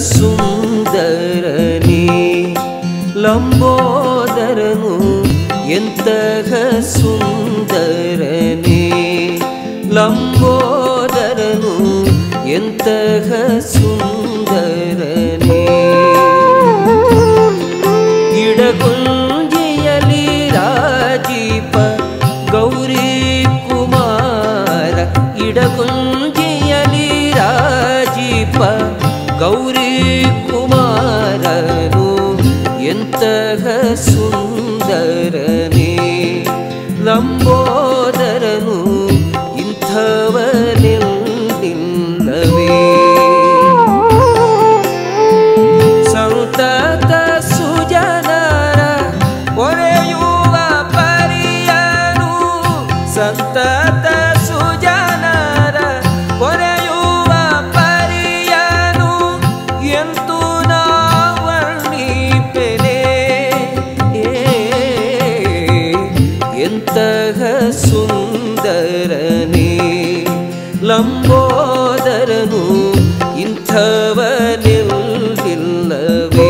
ಸುಂದರನೇ ಲಂಬೋದರನು ಎಂತಹ ಸುಂದರನೇ ಲಂಬೋದರನು ಎಂತಹ ಸುಂದರನೇ ಇಡಗುಂಜಿಯಲಿ ರಾಜೀಪ ಗೌರಿ ಕುಮಾರ ಇಡಗುಂಜಿಯಲಿ ರಾಜೀಪ ಗೌರಿ ಕುಮಾರನು ಎಂತಹ ಸುಂದರನೇ ಲಂಬೋದರನು ಇಂಥವನಿಲ್ಲವೇ ಸಂತತ ಸುಜನರ ಒರೆಯುವ ಪರಿಯನು ಸಂತತ ಸುಜನರ ಒರೆಯುವ ಪರಿಯನು ಎಂತು ನಾವರ್ಣಿಪೆನೆ ಎಂತಹ ಸುಂದರನೇ ಲಂಬೋದರನು ಇಂಥವನಿಲ್ಲವೇ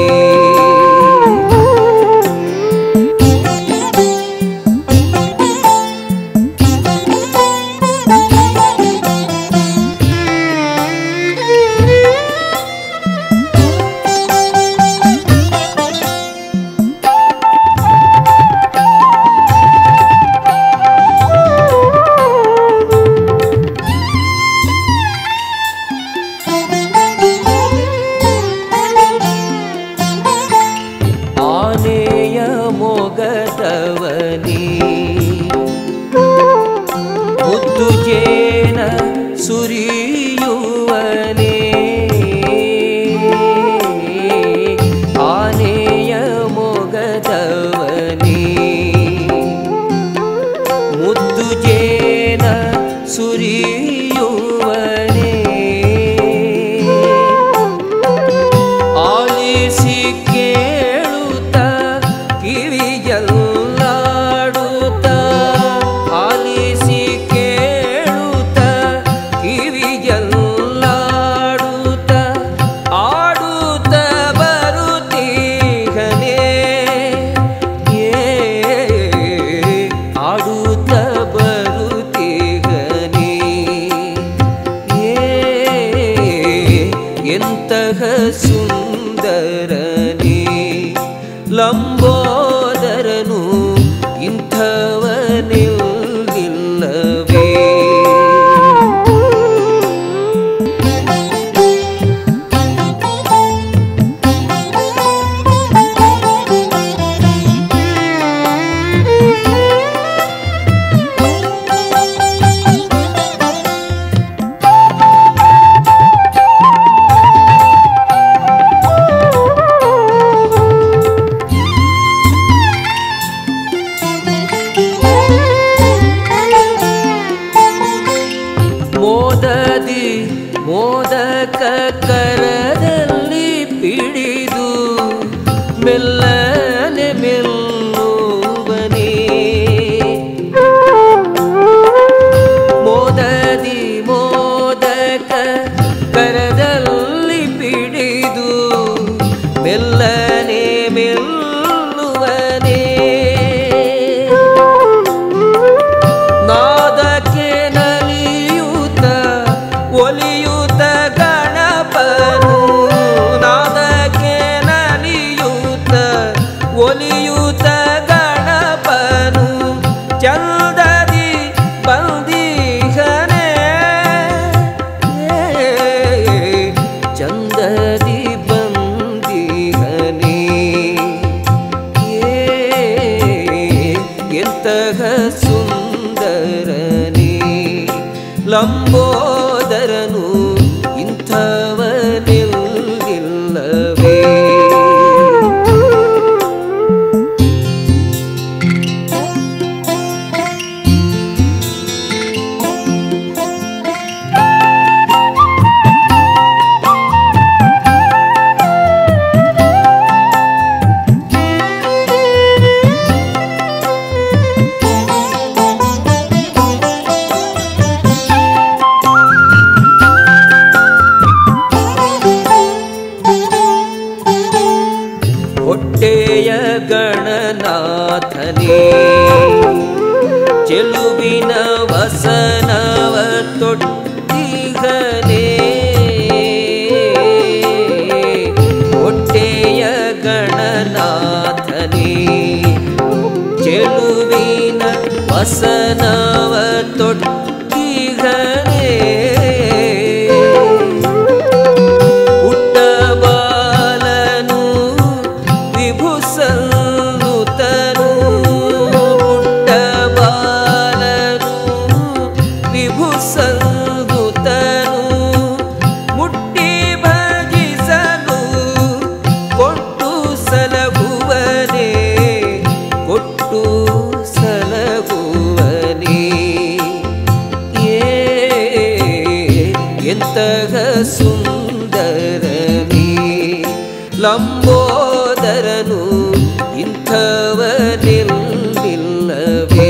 ಆನೆಯ ಮೊಗದವನಿ ಮುದ್ದು ಜೇನ ಸುರಿಯುವನೇ ಆನೆಯ ಮೊಗದವನಿ ಮುದ್ದು ಜೇನ ಸುರಿಯುವನೇ ಆಲಿಸಿ ಕೇಳುತ್ತ ಕಿವಿಯಲ್ಲಾಡುತ್ತ ಆಲಿಸಿ ಕೇಳುತ್ತ ಕಿವಿಯಲ್ಲಾಡುತ್ತ ಆಡುತ್ತ ಬರುತ್ತೀಗನೇ ಏ ಆಡುತ್ತ ಬರುತ್ತೀಗನೇ ಏ ಎಂತಹ ಸುಂದರನೇ ಲಂಬೋದರನು ಇಂಥವನಿಲ್ಲವೇ ಮೋದದಿ ಮೋದಕ ಕರದಲ್ಲಿ ಪಿಡಿದು ಮೆಲ್ಲನೆ ಮೆಲ್ಲುವನೇ ಮೋದದಿ ಮೋದಕ ಕರದಲ್ಲಿ ಪಿಡಿದು ಮೆಲ್ಲನೆ ಮೆಲ್ಲುವನೇ ನಾದಕ್ಕೆ ನಲಿಯೂತ ಒಲಿಯೂತ ಗಣಪನು ನಾದಕ್ಕೆ ನಲಿಯೂತ ಒಲಿಯೂತ ಗಣಪನು ಚಂದದಿ ಬಂದೀಗನೇ ಚಂದದಿ ಬಂದೀಗನೇ ಎಂತಹ ಸುಂದರನೇ ಲಂಬೋದರನು ಇಂಥವನಿಲ್ಲವೇ ಗಣನಾಥನೇ ಚೆಲುವಿನ ವಸನವ ತೊಟ್ಟಿಗನೇ ಹೊಟ್ಟೆಯ ಗಣನಾಥನೇ ಚೆಲುವಿನ ವಸನವ ತೊಟ್ಟಿಗನೇ ಪುಟ್ಟ ಬಾಲನು ವಿಭುಸಲ್ಲುತನು ಪುಟ್ಟ ಬಾಲನು ವಿಭುಸಲ್ಲುತನು ಮುಟ್ಟಿ ಭಜಿಸಲು ಕೊಟ್ಟು ಸಲಗುವನೇ ಕೊಟ್ಟು ಸಲಗುವನೇ ಏ ಎಂತಹ ಸುಂದರನೇ ಲಂಬೋದರನು ಇಂಥವನಿಲ್ಲವೇ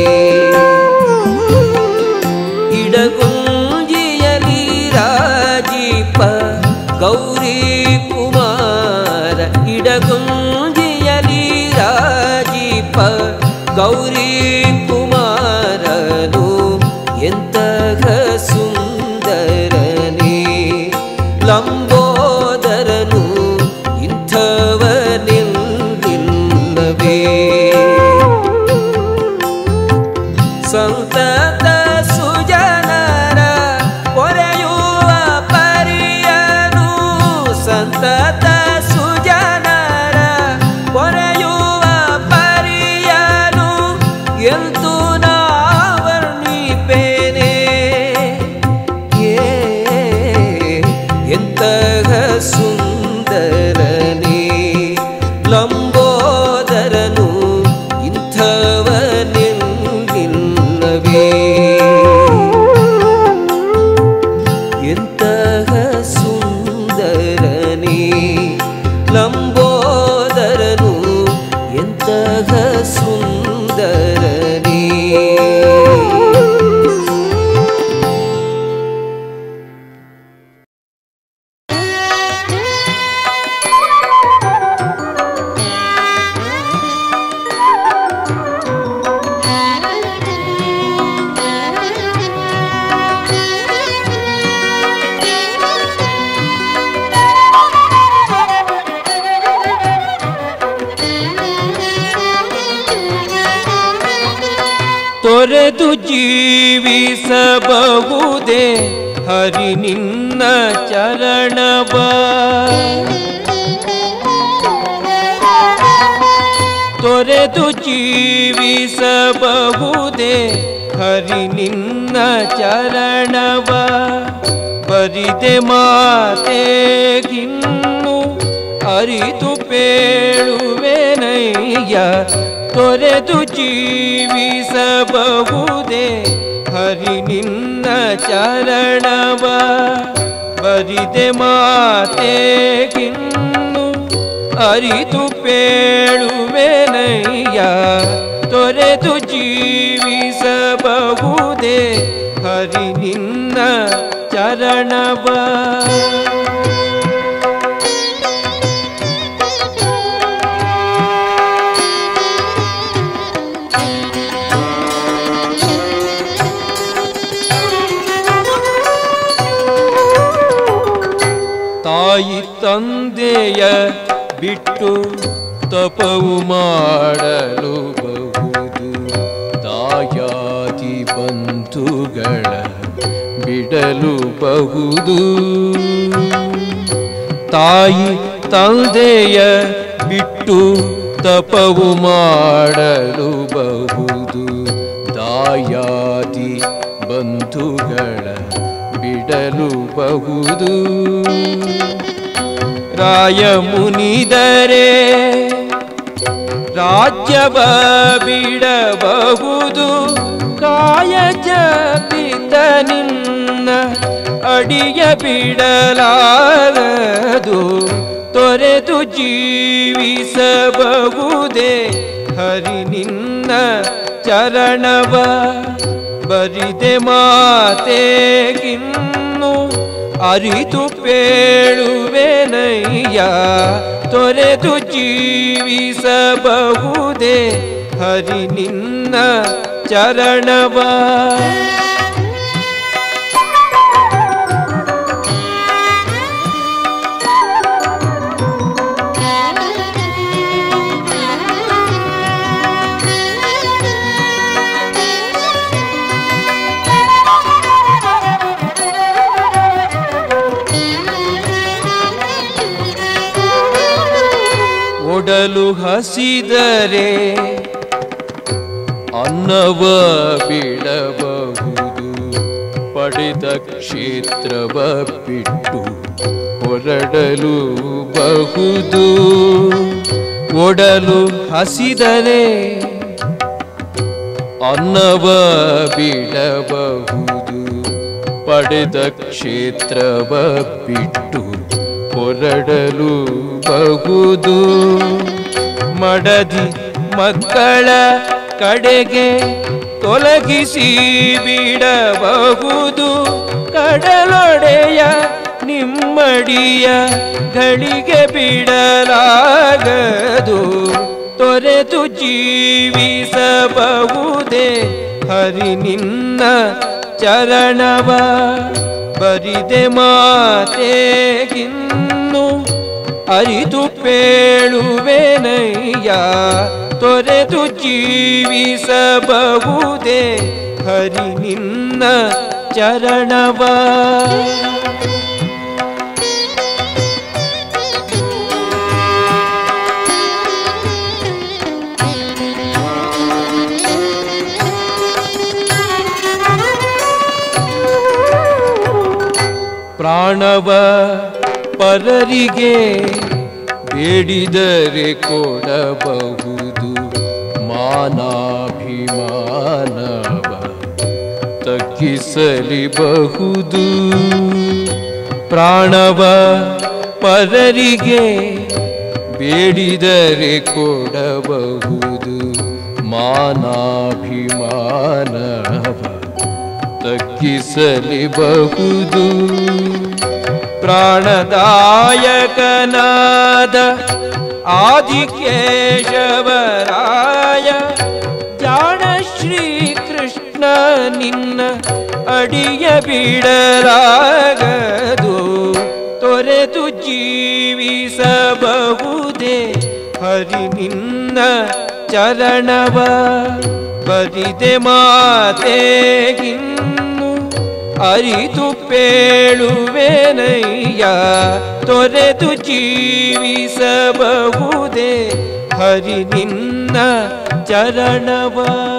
ಇಡಗುಂಜಿಯಲಿ ರಾಜೀಪ ಗೌರಿ ಕುಮಾರ ಇಡಗುಂಜಿಯಲಿ ರಾಜೀಪ ಗೌರಿ ಕುಮಾರನು ಎಂತಹ ಸುಂದರನೇ ಲಂಬೋದರನು ಇಂಥವನಿಲ್ಲವೇ ಸಂತತ ಸುಜನರ ಪೊರೆಯುವ ಪರಿಯನು ಸಂತತ ಸುಜನರ ಪೊರೆಯುವ ಪರಿಯನು ಎಂದು ನಾ ವರ್ಣಿಪೇನೆ ಏ ಎಂತಹ ಸುಂದರನೇ ಲಂಬೋದರನು ಇಂಥವನಿಲ್ಲವೇ ಎಂತಹ ಸುಂದರನೇ ಲಂಬೋದರನು ಎಂತಹ ಸುಂದರನೇ ತೊರೆದು ಜೀವಿಸಬಹುದೇ ಹರಿ ನಿನ್ನ ಚರಣವ ತೊರೆದು ಜೀವಿಸಬಹುದೇ ಹರಿ ನಿನ್ನ ಚರಣವ ಬರಿದೆ ಮಾತೆಗಿನ್ನು ಅರಿತು ಪೇಳುವೆನಯ್ಯ ತೊರೆದು ಜೀವಿಸಬಹುದೇ ಹರಿ ನಿನ್ನ ಚರಣವ ಬರಿದೆ ಮಾತೆಗಿನ್ನು ಅರಿತು ಪೇಳುವೆನಯ್ಯ ತೊರೆದು ಜೀವಿಸಬಹುದೇ ಹರಿ ನಿನ್ನ ಚರಣವ ತಾಯಿ ತಂದೆಯ ಬಿಟ್ಟು ತಪವು ಮಾಡಲು ಬಹುದು ದಾಯಾದಿ ಬಂಧುಗಳ ಬಿಡಲು ಬಹುದು ತಾಯಿ ತಂದೆಯ ಬಿಟ್ಟು ತಪವು ಮಾಡಲು ಬಹುದು ದಾಯಾದಿ ಬಂಧುಗಳ ಬಿಡಲು ಬಹುದು ರಾಯ ಮುನಿದರೆ ರಾಜ್ಯವ ಬಿಡಬಹುದು ಕಾಯ ಜಪಿತ ನಿನ್ನ ಅಡಿಯ ಬಿಡಲಾಗದು ತೊರೆದು ಜೀವಿಸಬಹುದೇ ಹರಿ ನಿನ್ನ ಚರಣವ ಬರಿದೆ ಮಾತೆಗಿನ್ನು ಅರಿತು ಪೇಳುವೆನಯ್ಯ ತೊರೆದು ಜೀವಿಸಬಹುದೇ ಹರಿ ನಿನ್ನ ಚರಣವ ಒಡಲು ಹಸಿದರೆ ಅನ್ನವ ಬಿಡಬಹುದು ಪಡೆದ ಕ್ಷೇತ್ರವ ಬಿಟ್ಟು ಹೊರಡಲು ಬಹುದು ಒಡಲು ಹಸಿದರೆ ಅನ್ನವ ಬಿಡಬಹುದು ಪಡೆದ ಕ್ಷೇತ್ರವ ಬಿಟ್ಟು ಹೊರಡಲು ಬಹುದು ಮಡದಿ ಮಕ್ಕಳ ಕಡೆಗೆ ತೊಲಗಿಸಿ ಬಿಡಬಹುದು ಕಡಲೊಡೆಯ ನಿಮ್ಮಡಿಯ ಗಳಿಗೆ ಬಿಡಲಾಗದು ತೊರೆದು ಜೀವಿಸಬಹುದೇ ಹರಿ ನಿನ್ನ ಚರಣವ ಬರಿದೆ ಮಾತೆಗಿನ್ನು ಅರಿತು ಪೇಳುವೆನಯ್ಯ ತೊರೆದು ಜೀವಿಸಬಹುದೇ ಹರಿ ನಿನ್ನ ಚರಣವ ಪ್ರಾಣವ ಪರರಿಗೆ ಬೇಡಿದರೆ ಕೊಡಬಹುದು ಮಾನಾಭಿಮಾನವ ತಗ್ಗಿಸಲಿಬಹುದು ಪ್ರಾಣವ ಪರರಿಗೆ ಬೇಡಿದರೆ ಕೊಡಬಹುದು ಮಾನಾಭಿಮಾನವ ತಗ್ಗಿಸಲಿಬಹುದು ಪ್ರಾಣದಾಯಕನಾದ ಆದಿಕೇಶವರಾಯ ಜಾಣ ಶ್ರೀಕೃಷ್ಣ ನಿನ್ನ ಅಡಿಯ ಬಿಡಲಾಗದು ತೊರೆದು ಜೀವಿಸಬಹುದೇ ಹರಿ ನಿನ್ನ ಚರಣವ ಬರಿದೆ ಮಾತೆಗಿನ್ನು ಅರಿತು ಪೇಳುವೆನಯ್ಯ ತೊರೆದು ಜೀವಿಸಬಹುದೇ ಹರಿ ನಿನ್ನ ಚರಣವ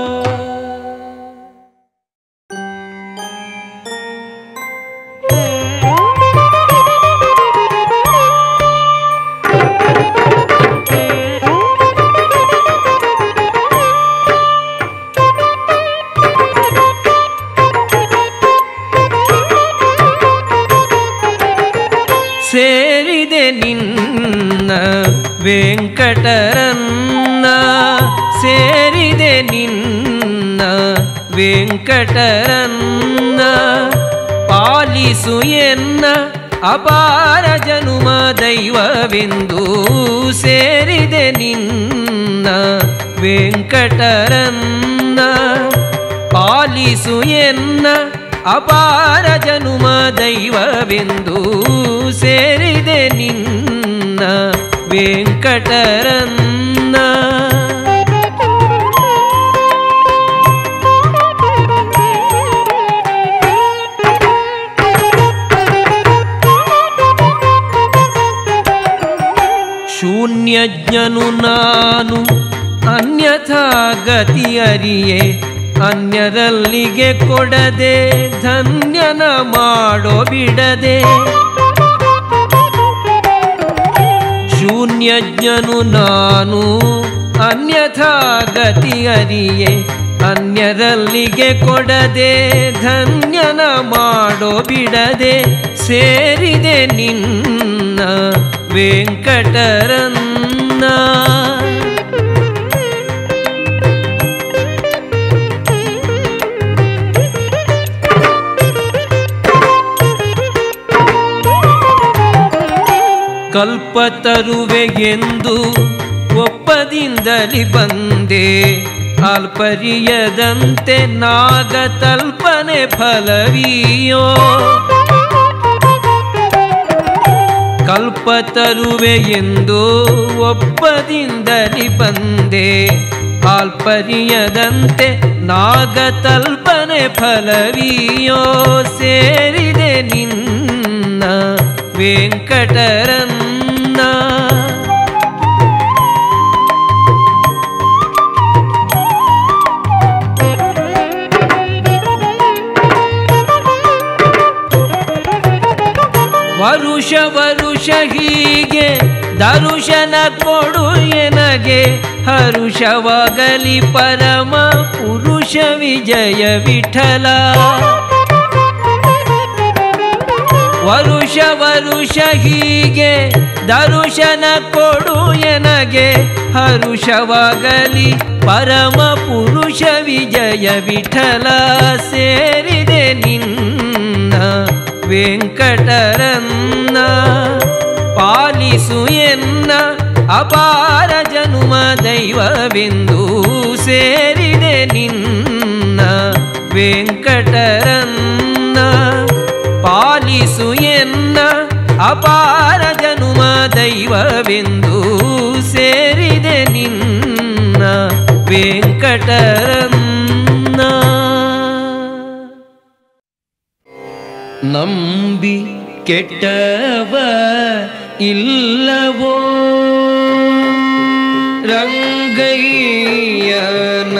ಸೇರಿದೆ ನಿನ್ನ ವೆಂಕಟರನ್ನ ಸೇರಿದೆ ನಿನ್ನ ವೆಂಕಟರನ್ನ ಪಾಲಿಸು ಎನ್ನ ಅಪಾರ ಜನುಮ ದೈವವೆಂದು ಸೇರಿದೆ ನಿನ್ನ ವೆಂಕಟರನ್ನ ಪಾಲಿಸು ಎನ್ನ ಅಪಾರ ಜನುಮ ದೈವವೆಂದು ಸೇರಿದೆ ನಿನ್ನ ವೆಂಕಟರನ್ನ ಶೂನ್ಯಜ್ಞನು ನಾನು ಅನ್ಯಥಾ ಗತಿ ಅರಿಯೆ ಅನ್ಯರಲ್ಲಿಗೆ ಕೊಡದೆ ಧನ್ಯನ ಮಾಡೋ ಬಿಡದೆ ಶೂನ್ಯಜ್ಞನು ನಾನು ಅನ್ಯಥಾ ಗತಿ ಅರಿಯೆ ಅನ್ಯರಲ್ಲಿಗೆ ಕೊಡದೆ ಧನ್ಯನ ಮಾಡೋ ಬಿಡದೆ ಸೇರಿದೆ ನಿನ್ನ ವೆಂಕಟರನ್ನ ಅಲ್ಪತರುವೆ ಎಂದು ಒಪ್ಪದಿಂದಲಿ ಬಂದೆ ಅಲ್ಪರಿಯದಂತೆ ನಾಗತಲ್ಪನೆ ಫಲವಿಯೋ ಕಲ್ಪತರುವೆ ಎಂದು ಒಪ್ಪದಿಂದಲಿ ಬಂದೆ ಅಲ್ಪರಿಯದಂತೆ ನಾಗತಲ್ಪನೆ ಫಲವಿಯೋ ಸೇರಿದೆ ನಿನ್ನ ವೆಂಕಟರನ್ನ ವರುಷ ವರುಷ ಹೀಗೆ ದರುಶನ ಕೊಡು ಎನಗೆ ಹರುಷವಾಗಲಿ ಪರಮ ಪುರುಷ ವಿಜಯ ವಿಠಲ ವರುಷ ವರುಷ ಹೀಗೆ ದರುಶನ ಕೊಡು ಎನಗೆ ಹರುಷವಾಗಲಿ ಪರಮ ಪುರುಷ ವಿಜಯ ವಿಠಲ ಸೇರಿದೆ ನಿನ್ನ ವೆಂಕಟರನ್ನ ಪಾಲಿಸು ಎನ್ನ ಅಪಾರ ಜನುಮ ದೈವವೆಂದು ಸೇರಿದೆ ನಿನ್ನ ವೆಂಕಟರನ್ನ ಪಾಲಿಸು ಎನ್ನ ಅಪಾರ ಜನುಮ ದೈವವೆಂದು ಸೇರಿದೆ ನಿನ್ನ ವೆಂಕಟರನ್ನ ನಂಬಿ ಕೆಟ್ಟವ ಇಲ್ಲವೋ ರಂಗಯ್ಯನ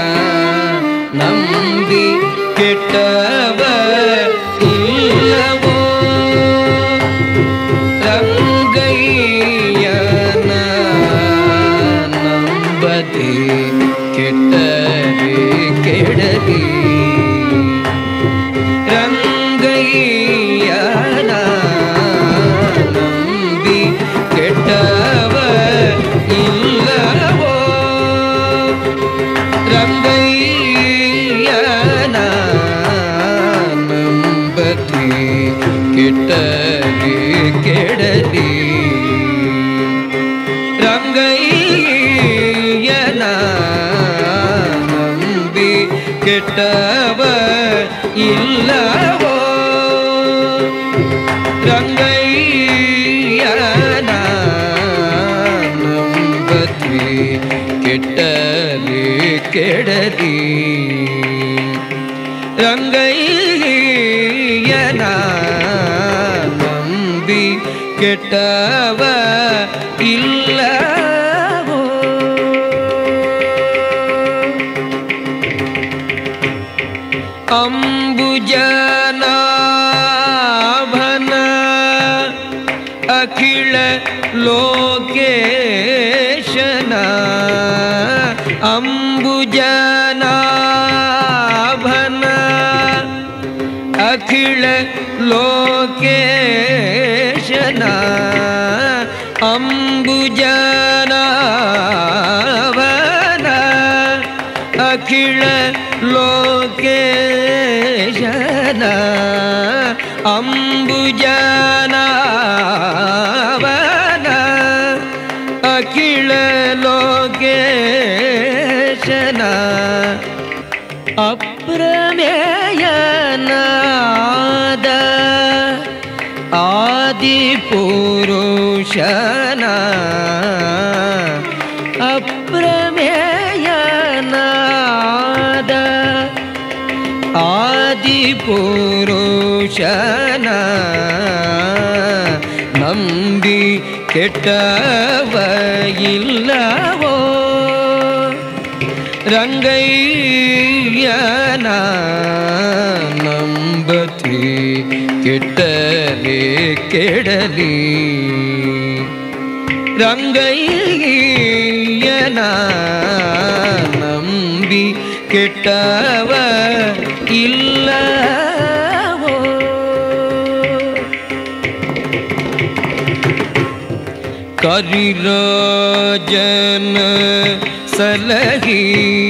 ನಂಬಿ ಕೆಟ್ಟವ ಇಲ್ಲವೋ ರಂಗಯ್ಯನ ನಂಬದೆ ಕೆಟ್ಟರೆ ಕೆಡಲಿ ರಂಗಯ್ಯನ ನಂಬಿ ಕೆಟ್ಟವ ಇಲ್ಲವೋ ರಂಗಯ್ಯನ ನಂಬತಿ ಕೆಟ್ಟಲಿ ಕೆಡಲಿ ರಂಗಯ್ಯನ ನಂಬಿ ಕೆಟ್ಟವ ಇಲ್ಲವೋ ರಂಗಯ್ಯನ ನಂಬತಿ ಕೆಟ್ಟಲಿ ಕೆಡಲಿ ರಂಗಯ್ಯನ ನಂಬಿ ಕೆಟ್ಟವ ಇಲ್ಲವೋ ಅಂಬುಜನಾಭನ ಅಖಿಳ ಲೋಕೇಶನ ಅಂಬುಜನಾಭನ ಅಖಿಳ ಲೋಕೇಶನ ಅಂಬುಜನಾಭನ ಅಖಿಳ ಲೋಕೇಶನ ಅಂಬುಜನಾಭನ ಅಖಿಳ ಲೋಕೇಶನ ಅಪ್ರಮೇಯನಾದ ಆದಿಪುರುಷನ ಅಪ್ರಮೇಯನಾದ ಆದಿಪುರುಷನ ನಂಬಿ ಕೆಟ್ಟವ ಇಲ್ಲವೋ ರಂಗಯ್ಯನ ನಂಬತಿ ಕೆಟ್ಟರೆ ಕೆಡಲಿ ರಂಗಯ್ಯನ ನಂಬಿ ಕೆಟ್ಟವ ಇಲ್ಲವೋ ಕರಿರಾಜನ ಸಲಹಿ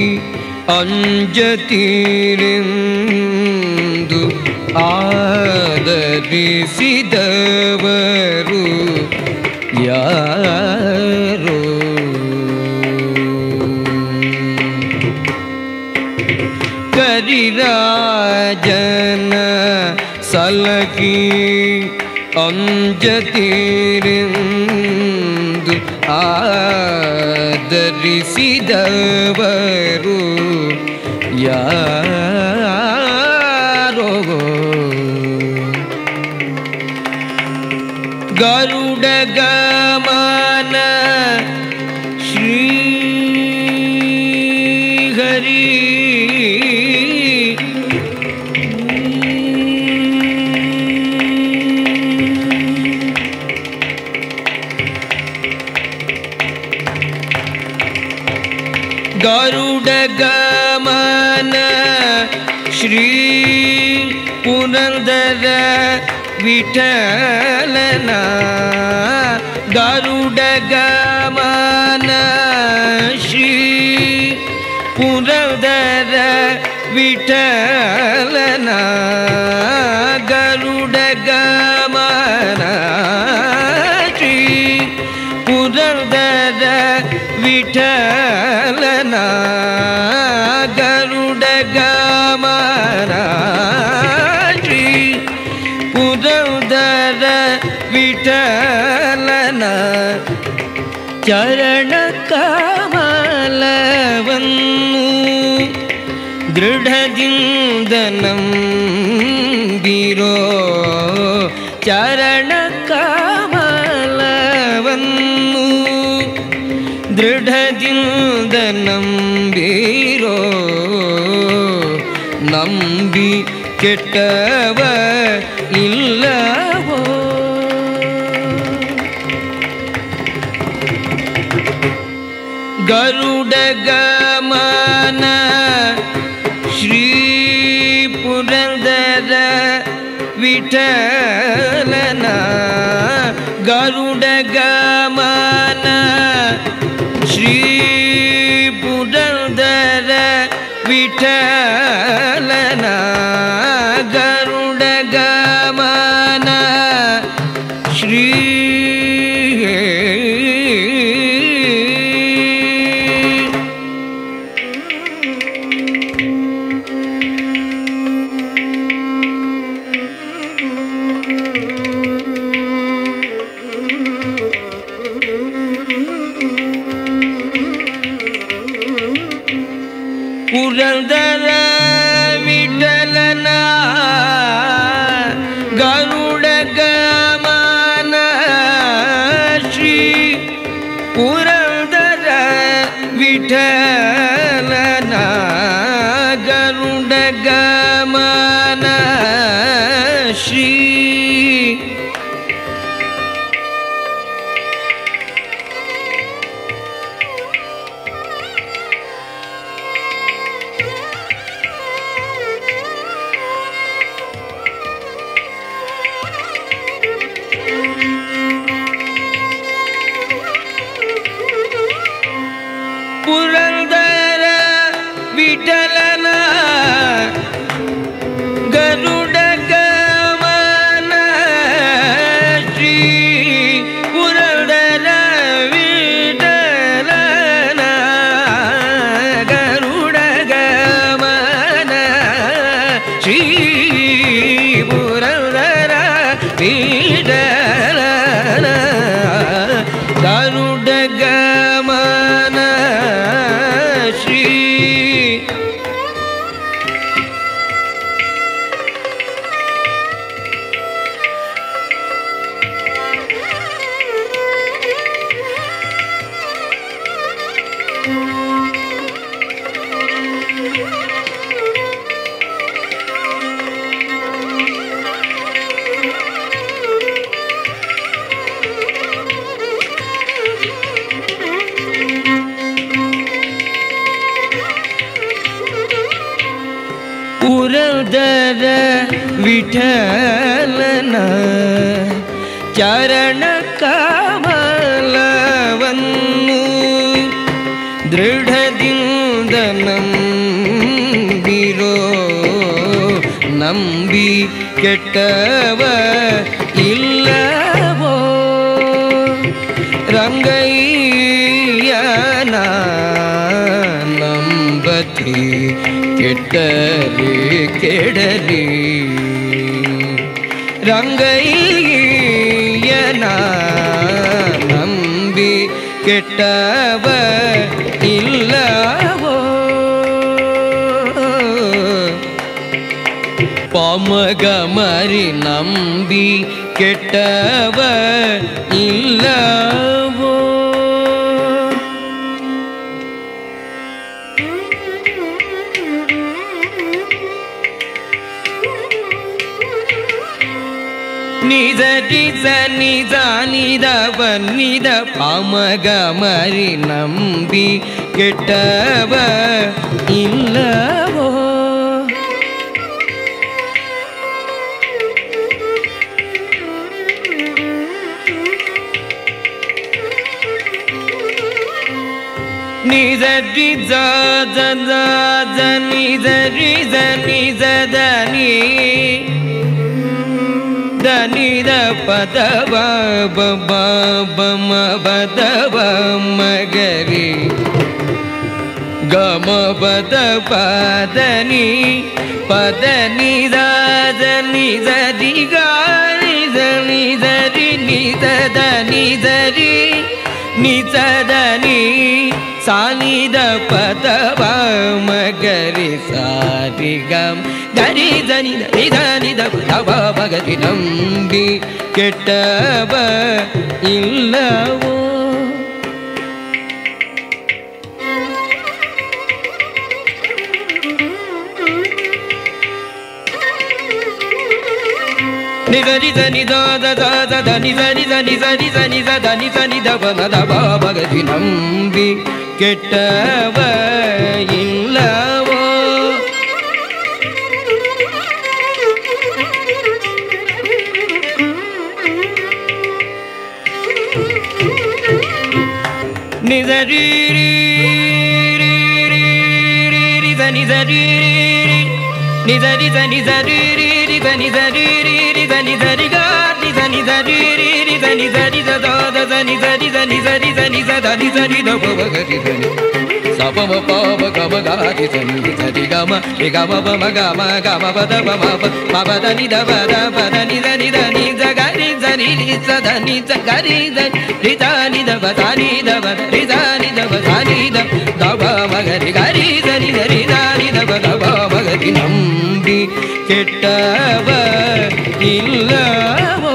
ಅಂಜತೀರೆಂದು ಆದರಿಸಿದವರು ರಾಜನ ಸಲಹಿ ಅಂಜತೀರೆಂದು ಆದರಿಸಿದವರು ಯಾರೋ ಗರುಡ ಗಮನ ಶ್ರೀ ಹರಿ ಗರುಡ ಗಮನ ಶ್ರೀ ಪುನರ್ದರ ವಿಠಲನ ಗರುಡ ಗಮನ ಶ್ರೀ ಪುನರ್ದರ ವಿಠಲನ ಗರುಡ ಗಮನ ಶ್ರೀ ಪುರದರ ವಿಠಲನ ಗರುಡ ಗಮನ ಶ್ರೀ ಪುರದರ ವಿಠಲನ ಚರಣ ಕಮಲವನ್ನು ದೃಢದಿಂದ ನಂಬಿರೋ ಚರಣ ಕಮಲವನ್ನು ದೃಢದಿಂದ ನಂಬಿರೋ ನಂಬಿ ಕೆಟ್ಟವ ಇಲ್ಲವೋ ಗರುಡ ಗಮನ ಶ್ರೀ ಪುರಂದರ ವಿಠಲನ ಗರುಡ ಗಮನ ಶ್ರೀ ಪುರಂದರ ವಿಠಲನ ಗರುಡ ಗಮನ ಶ್ರೀ ಪುರಂದರ ವಿಠಲನ ಗರುಡ ಗಮನ ಶ್ರೀ ಪುರಂದರ ವಿಠಲನ ಗರುಡ ಗಮನ ಶ್ರೀ ಪುರಂದರ ವಿಠಲನ ಗರುಡ ಗಮನ ಶ್ರೀ ಪುರಂದರ ವಿಠಲನ ಗರುಡ ಗಮನ ಶ್ರೀ ಪುರಂದರ ವಿಠಲನ ಗರುಡ ಗಮನ ಶ್ರೀ ಪುರದರ ವಿಠಲನ ಚರಣ ಕಮಲವನ್ನು ದೃಢದಿಂದ ನಂಬಿರೋ ನಂಬಿ ಕೆಟ್ಟವ ಇಲ್ಲವೋ ರಂಗಯ್ಯನ ನಂಬತಿ ಕೆಟ್ಟಲಿ ಕೆಡಲಿ ರಂಗಯ್ಯನ ನಂಬಿ ಕೆಟ್ಟವ ಇಲ್ಲವೋ ಪಾಮಗ ಮರಿ ನಂಬಿ ಕೆಟ್ಟವ ಇಲ್ಲವೋ ನಿಜ ನಿಜ ನಿಜ ನಿದ ಬನ್ನಿದ ಪಾಮಗ ಮರಿ ನಂಬಿ ಕೆಟ್ಟವ ಇಲ್ಲವೋ ನಿಜ ನಿಜ ಜನ ನಿಜ ನಿಜ ನಿಜ ದನಿ ದನಿದ ಪದವ ಬಬ ಬಮ ಬದವ ಮಗರಿ ಗಮ ಪದ ಪದನಿ ಪದ ನಿದ ನಿ ಜರಿ ಗಾರಿ ಜನಿ ಜರಿ ನಿದ ದನಿ ಜರಿ ನಿಚದನಿ ಸಾನಿದ ಪದವ ಮಗರಿ ಸಾರಿ ಗಮ್ ಗರಿ ಜನಿ ಧರಿ ಧನಿದ ಪದವ ಭಗತಿ ನಂಬಿ ಕೆಟ್ಟವ ಇಲ್ಲವೋ ನಿಜರಿ ಜನಿ ದಾದ ದಾದ ಧನಿ ಸರಿ ಜನಿ ಸರಿ ಜನಿ ಸ ಧನಿ ಸನಿ ದವ ನದ ಭಗತಿ ನಂಬಿ ಕೆಟ್ಟವ ಇಲ್ಲವೋ ನಿಜರಿ ನಿಜ ನಿಜರಿ ನಿಜರಿ ನಿಜರಿ ನಿಜ ನಿಜರಿ ನಿಜ ನಿಜರಿ ಗಾ ನಿಜ ನಿಜರಿ ನಿಜ ನಿಜರಿ ದಾದ ಜನಿ ಜರಿ ಜನಿ ಜರಿ ಜನಿ ಸ ಧನಿ ಸರಿ ದವ ಭಗತಿ ಧನಿ ಸಪಮ ಪಾಪ ಗಮ ಗಾತಿ ಸನಿ ಸರಿ ಗಮ ರಿ ಗಮ ಪಮ ಗಮ ಗಮ ಪದ ಪಮ ಪ ಪದ ನಿ ದ ಪದ ಪದ ನಿ ದ ನಿ ದ ನಿ ದ ಗ ರಿ ಸ ರಿ ರಿ ಸ ಧ ನಿ ಸ ಗ ರಿ ದ ರಿ ದ ನಿ ದ ಪ ಸ ನಿ ದ ಪ ದ ರಿ ದ ನಿ ದ ಪ ಸ ನಿ ದ ದ ಪ ಮ ಗ ರಿ ಗ ರಿ ದ ನಿ ದ ರಿ ದ ನಿ ದ ಪ ದ ಪ ಮ ಗ ರಿ ನಂಬಿ ಕೆಟ್ಟವ ಇಲ್ಲವೋ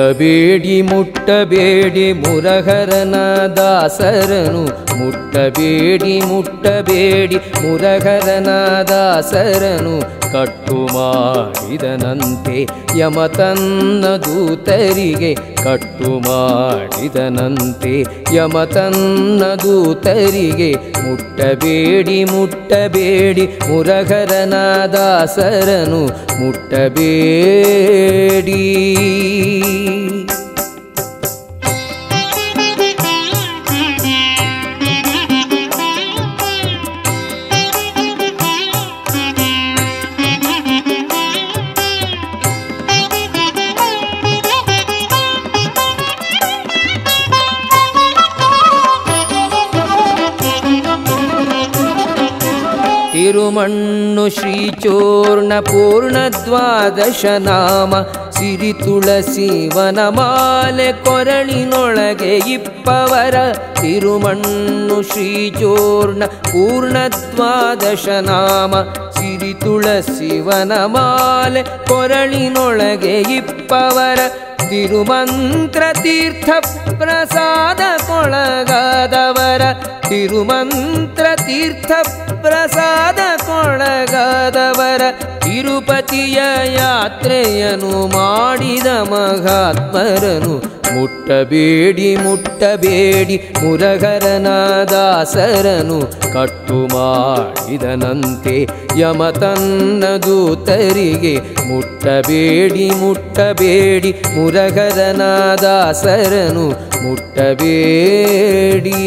ಮುಟ್ಟಬೇಡಿ ಮುಟ್ಟಬೇಡಿ ಮುರಹರನ ದಾಸರನು ಮುಟ್ಟಬೇಡಿ ಮುಟ್ಟಬೇಡಿ ಮುರಹರನ ದಾಸರನು ಕಟ್ಟು ಮಾಡಿದನಂತೆ ಯಮ ತನ್ನ ದೂತರಿಗೆ ಕಟ್ಟು ಮಾಡಿದನಂತೆ ಯಮ ತನ್ನ ದೂತರಿಗೆ ಮುಟ್ಟಬೇಡಿ ಮುಟ್ಟಬೇಡಿ ಮುರಹರನ ದಾಸರನು ಮುಟ್ಟಬೇಡಿ ತಿರುಮಣ್ಣು ಶ್ರೀಚೂರ್ಣ ಪೂರ್ಣ ದ್ವಾದಶ ನಾಮ ಸಿರಿ ತುಳಸಿ ವನಮಾಲೆ ಕೊರಳಿನೊಳಗೆ ಇಪ್ಪವರ ತಿರುಮಣ್ಣು ಶ್ರೀಚೂರ್ಣ ಪೂರ್ಣ ದ್ವಾದಶ ನಾಮ ಸಿರಿ ತುಳಸಿ ವನಮಾಲೆ ಕೊರಳಿನೊಳಗೆ ಇಪ್ಪವರ ತಿರುಮಂತ್ರ ತೀರ್ಥ ಪ್ರಸಾದ ಕೊಳಗಾದವರ ತಿರುಮಂತ್ರ ತೀರ್ಥ ಪ್ರಸಾದ ಕೊಳಗಾದವರ ತಿರುಪತಿಯ ಯಾತ್ರೆಯನ್ನು ಮಾಡಿದ ಮಹಾತ್ಮರನು ಮುಟ್ಟಬೇಡಿ ಮುಟ್ಟಬೇಡಿ ಮುರಗರನ ದಾಸರನು ಕಟ್ಟು ಮಾಡಿದನಂತೆ ಯಮ ತನ್ನ ದೂತರಿಗೆ ಮುಟ್ಟಬೇಡಿ ಮುಟ್ಟಬೇಡಿ ಮುರಗರನ ದಾಸರನು ಮುಟ್ಟಬೇಡಿ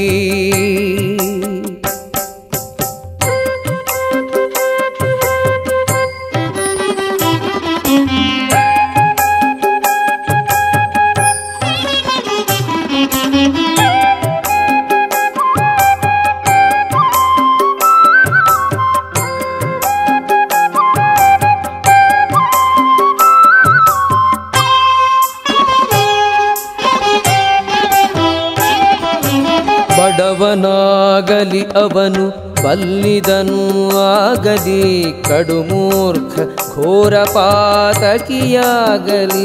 ಬಡವನಾಗಲಿ ಅವನು ಬಲ್ಲಿದನು ಆಗಲಿ ಕಡುಮೂರ್ಖ ಘೋರ ಪಾತಕಿಯಾಗಲಿ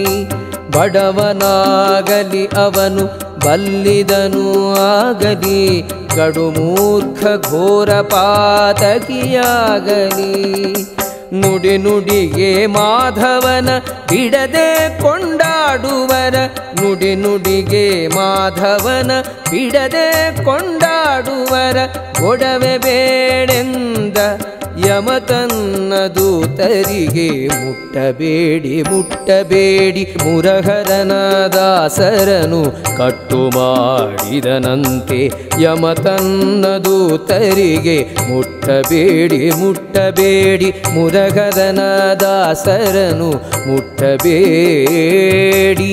ಬಡವನಾಗಲಿ ಅವನು ಬಲ್ಲಿದನು ಆಗಲಿ ಕಡುಮೂರ್ಖ ಘೋರ ಪಾತಕಿಯಾಗಲಿ ನುಡಿ ನುಡಿಗೆ ಮಾಧವನ ಬಿಡದೆ ಕೊಂಡಾಡುವರ ನುಡಿ ನುಡಿಗೆ ಮಾಧವನ ಬಿಡದೆ ಕೊಂಡಾಡುವರ ಒಡವೆ ಬೇಡೆಂದ ಯಮ ತನ್ನ ದೂತರಿಗೆ ಮುಟ್ಟಬೇಡಿ ಮುಟ್ಟಬೇಡಿ ಮುರಹರನ ದಾಸರನು ಕಟ್ಟು ಮಾಡಿದನಂತೆ ಯಮ ತನ್ನ ದೂತರಿಗೆ ಮುಟ್ಟಬೇಡಿ ಮುಟ್ಟಬೇಡಿ ಮುರಹರನ ದಾಸರನು ಮುಟ್ಟಬೇಡಿ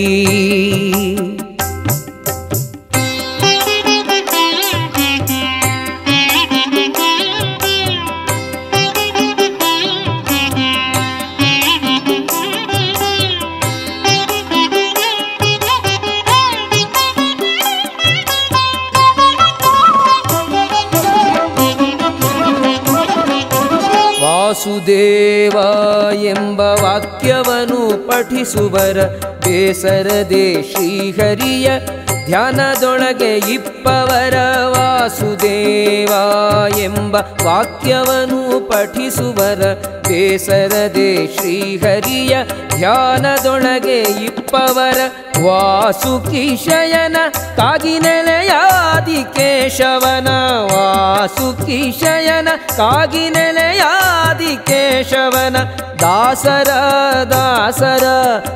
ವಾಸುದೇವ ಎಂಬ ವಾಕ್ಯವನ್ನು ಪಠಿಸುವರ ಬೇಸರದೆ ಶ್ರೀಹರಿಯ ಧ್ಯಾನದೊಳಗೆ ಇಪ್ಪವರ ವಾಸುದೇವ ಎಂಬ ವಾಕ್ಯವನ್ನು ಪಠಿಸುವರ ಬೇಸರದೆ ಶ್ರೀಹರಿಯ ಧ್ಯಾನದೊಳಗೆ ಇಪ್ಪವರ ವಾಸುಕಿಶಯನ ಕಾಗಿನೆಲೆಯಾದಿ ಕೇಶವನ ವಾಸುಕಿಶಯನ ಕಾಗಿನೆಲೆಯಾದಿ ಕೇಶವನ ದಾಸರ ದಾಸರ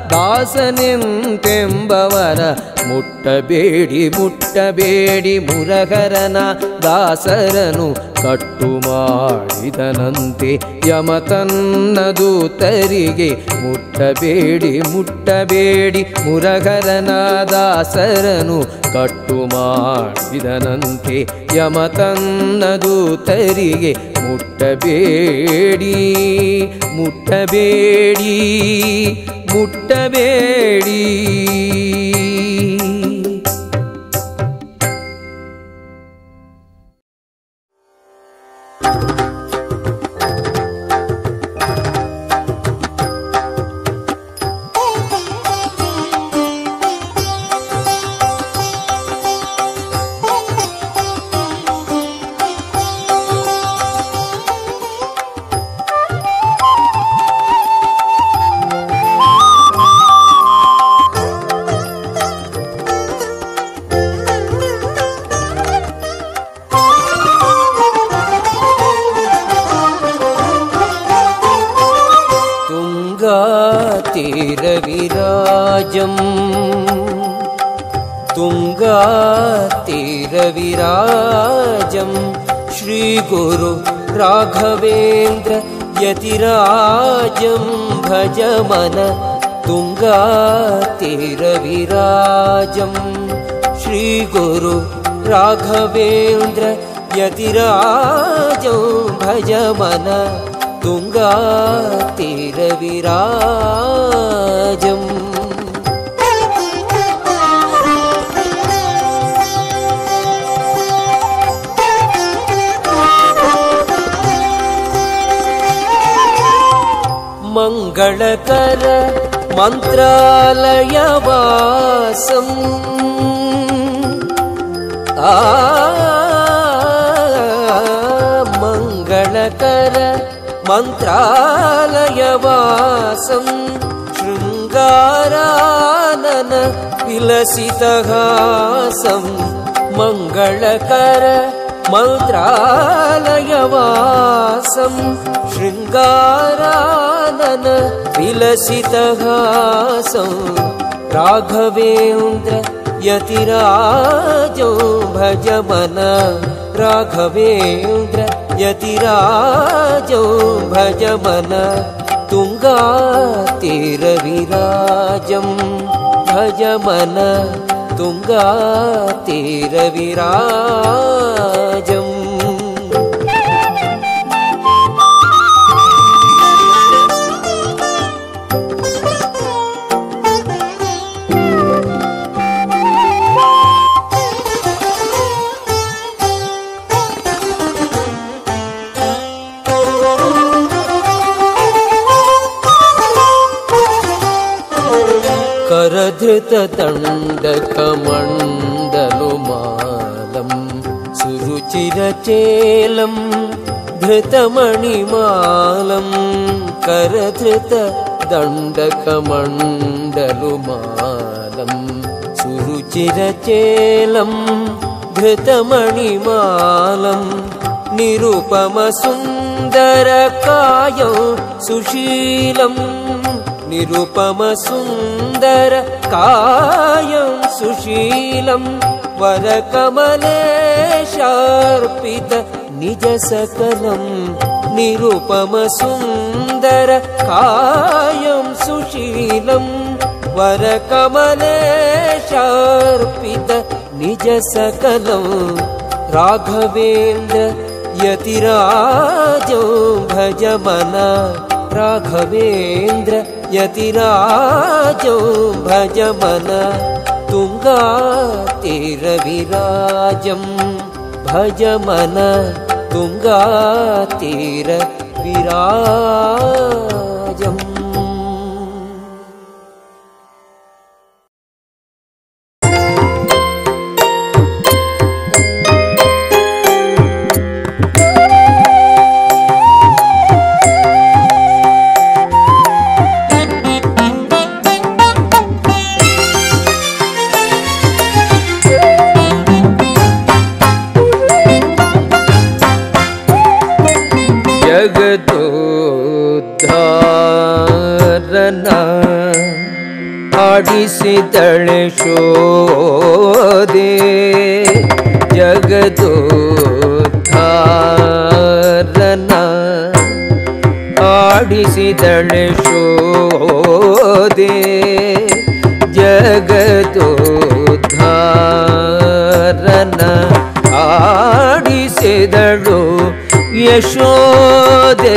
ದಾಸನೆಂತೆಂಬವರ ಮುಟ್ಟಬೇಡಿ ಮುಟ್ಟಬೇಡಿ ಮುರಗರನ ದಾಸರನು ಕಟ್ಟು ಮಾಡಿದನಂತೆ ಯಮ ತನ್ನ ದೂತರಿಗೆ ಮುಟ್ಟಬೇಡಿ ಮುಟ್ಟಬೇಡಿ ಮುರಗರನ ದಾಸರನು ಕಟ್ಟು ಮಾಡಿದನಂತೆ ಯಮ ತನ್ನ ದೂತರಿಗೆ ಮುಟ್ಟಬೇಡಿ ಮುಟ್ಟಬೇಡಿ ಮುಟ್ಟಬೇಡಿ Thank you. तुङ्गातीरविराजम् तुङ्गातीरविराजम् श्रीगुरु राघवेन्द्र यतिराजं भज मन तुङ्गातीरविराजम् श्रीगुरु राघवेन्द्र यतिराजं भज मन तुङ्गातीरविराजम् मङ्गलकर मन्त्रालयवासम् आ मङ्गलकर मन्त्रालयवासं शृङ्गारानन विलसितहासं मङ्गलकर मन्त्रालयवासं शृङ्गारानन विलसितहासं राघवेन्द्र यतिराजो भज मन राघवेन्द्र यतिराजो भज मन तुङ्गातीरविराजं भज मन तुङ्गातीरविराजम् करधृतदण्डकमण्डलुमालं सुरुचिरचेलं धृतमणिमालं करधृतदण्डकमण्डलुमालं सुरुचिरचेलं धृतमणिमालं निरुपमसुन्दरकायं सुशीलम् निरुपमसुन्दर कायं सुशीलं वरकमलेशार्पित निजसकलं निरुपमसुन्दर कायं सुशीलं वरकमलेशार्पित निजसकलं राघवेन्द्र यतिराजो भज मन राघवेन्द्र यतिराजो भज मन तुङ्गातीरविराजं भज मन तुङ्गातीरविराजम् ಜಗದೋದ್ಧಾರನ ಆಡಿಸಿದಳೆ ಶೋದೆ ಜಗದೋದ್ಧಾರನ ಆಡಿಸಿದಳೆ ಶೋದೆ ಜಗದೋದ್ಧಾರನ ಆಡಿಸಿದಳು ಯಶೋದೆ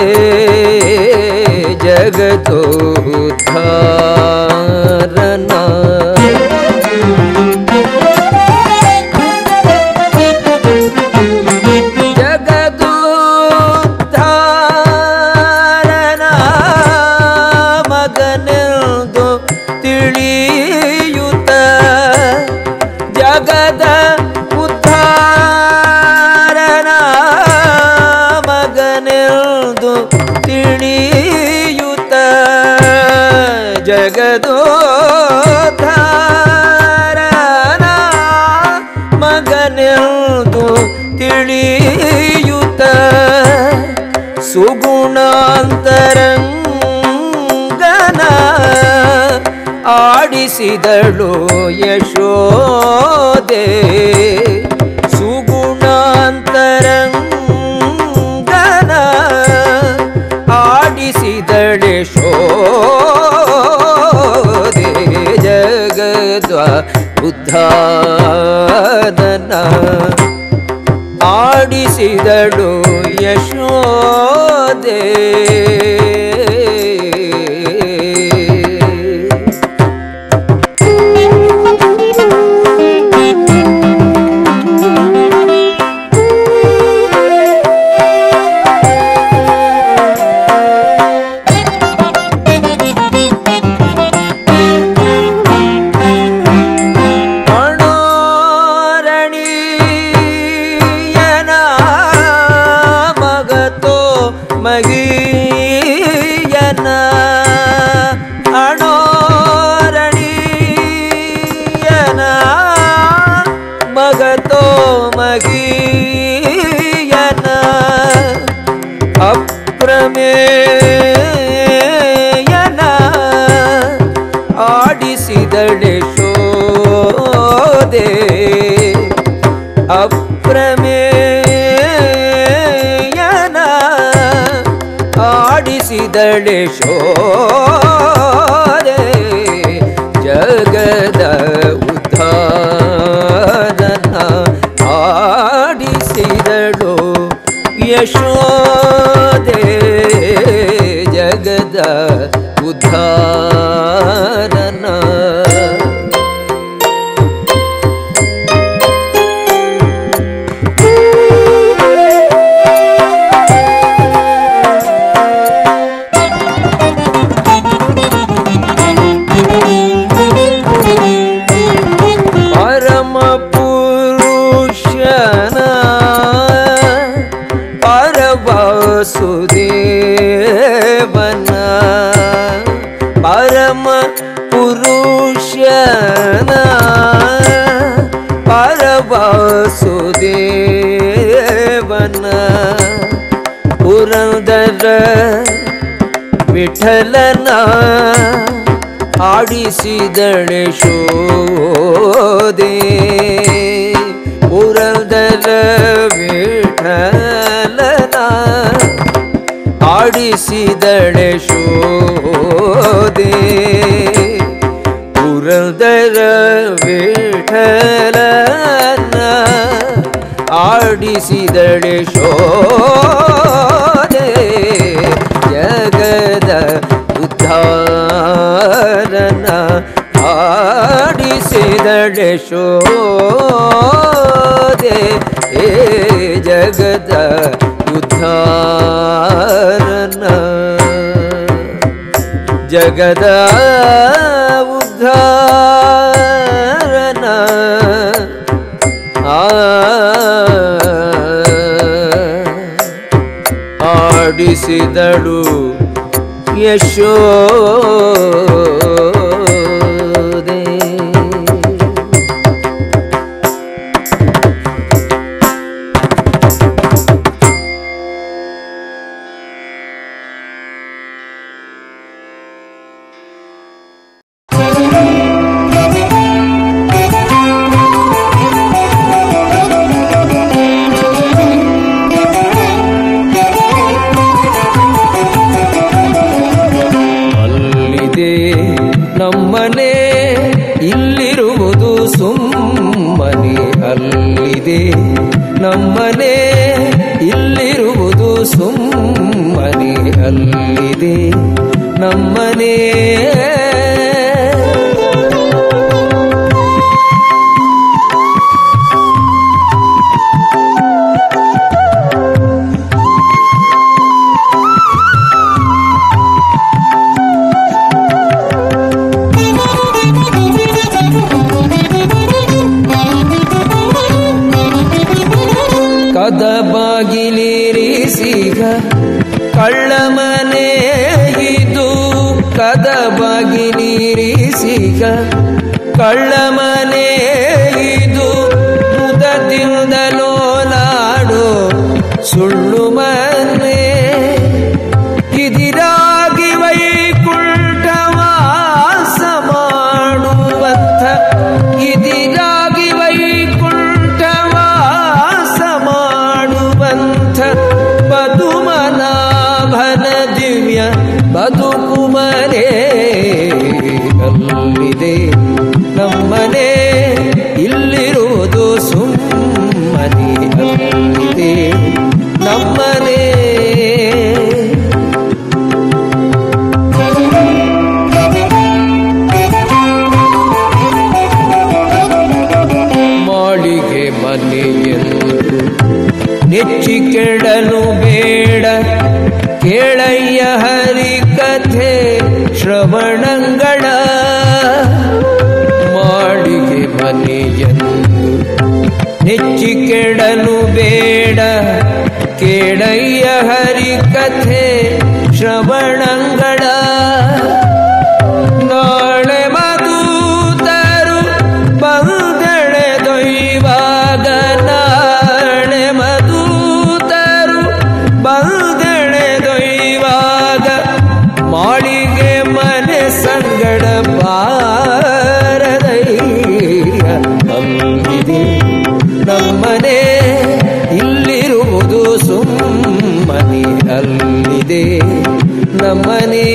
ಜಗದೋದ್ಧಾರನ ಜಗದೋದ್ಧಾರನ ಮಗನೆಂದು ತಿಳಿಯುತ್ತ ಜಗದ ಉದ್ಧಾರನ ಮಗನೆಂದು ತಿಳಿಯುತ್ತ ಆಡಿಸಿದಳು ಯಶೋದೆ ಸುಗುಣಾಂತರಂಗನ ಆಡಿಸಿದಳೆ ಶೋದೆ ಜಗದ್ವ ಉದ್ಧಾರನ ಆಡಿಸಿದಳು ಯಶೋದೆ ಅಣೋರಣೀಯನ ಮಗತೋ ಮಗೀಯನ ಅಣೋರಣೀಯನ ಮಗತೋ ಮಗೀಯನ ಅಪ್ರಮೇಯನ ಆಡಿಸಿದಳೆ ಶೋದೆ ಅಪ್ರಮೇಯನ ಆಡಿಸಿದಳೆ ಶೋದೆ ಜಗದ ಉದ್ಧಾರನ ಆಡಿಸಿದಳು ಯಶೋದೆ ಜಗದ ಉದ್ಧಾರನ ಪರಮ ಪುರುಷನ ಪರವಾಸುದೇವನ ಪರಮ ಪುರುಷನ ಪರವಾಸುದೇವನ ಪುರಂದರ ವಿಠಲನ ಆಡಿಸಿದಳೆ ಶೋದೆ ಪುರಂದರ ವಿಠಲನ ಆಡಿಸಿದಳೆ ಶೋದೆ ಪುರಂದರ ವಿಠಲನ ಆಡಿಸಿದಳೆ ಶೋದೆ ಜಗದ ಉದ್ಧಾರನ ಆಡಿಸಿದಳೆ ಶೋದೆ ಏ ಜಗದ ಉದ್ಧಾರನ ಜಗದ ಉದ್ಧಾರನ ಆ ಆಡಿಸಿದಳು ಯಶೋದೆ ಅಲ್ಲಿದೆ ನಮ್ಮನೆ ಇಲ್ಲಿರುವುದು ಸುಮ್ಮನೆ ಅಲ್ಲಿದೆ ನಮ್ಮನೆ ಇಲ್ಲಿರುವುದು ಸುಮ್ಮನೆ ಅಲ್ಲಿದೆ ನಮ್ಮನೆ ಕದ ಬಾಗಿಲಿರಿಸಿಗ ಕಳ್ಳ ಮನೆ ಇದು ಕದ ಬಾಗಿಲಿರಿಸಿಗ ಕಳ್ಳ ಮನೆ ಇದು ಮುದದಿಂದಲೋಲಾಡೋ ಸುಳ್ಳು ಮನೆ ಇದಿರಾಗಿ ವೈಕುಂಠವಾಸ ಮಾಡು ಮನೆಯಂದು ನೆಚ್ಚಿ ಕೆಡನು ಬೇಡ ಕೇಳಯ್ಯ ಹರಿ ಕಥೆ ಶ್ರವಣಂಗಳ ನಾಳೆ ಮಧೂತರು ಬಂದೆಳೆ ದೊಯ್ವಾಗ ನಾಳೆ ಮಧೂತರು ಬಂದೆಳೆ ದೊಯ್ವಾಗ ಮಾಳಿಗೆ ಮನೆ ಸಂಗಡ ಬಾರದಯ್ಯ ಅಂಬಿದೆ ನಮ್ಮನೆ ಇಲ್ಲಿರುವುದು ಸುಮ್ಮನೆ ಅಲ್ಲಿದೆ ನಮ್ಮನೇ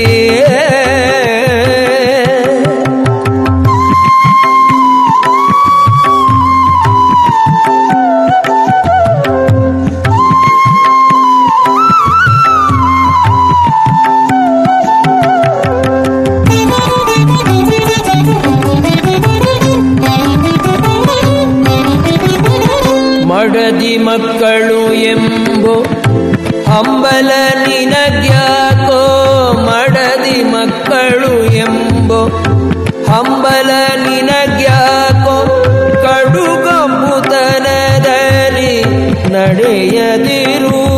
ಮಡದಿ ಮಕ್ಕಳು ಎಂಬೋ ಹಂಬಲ ನಿನಗ್ಯಾಕೋ ಮಡದಿ ಮಕ್ಕಳು ಎಂಬೋ ಹಂಬಲ ನಿನಗ್ಯಾಕೋ ಕಡುಗಂಬುತನದಲ್ಲಿ ನಡೆಯದಿರು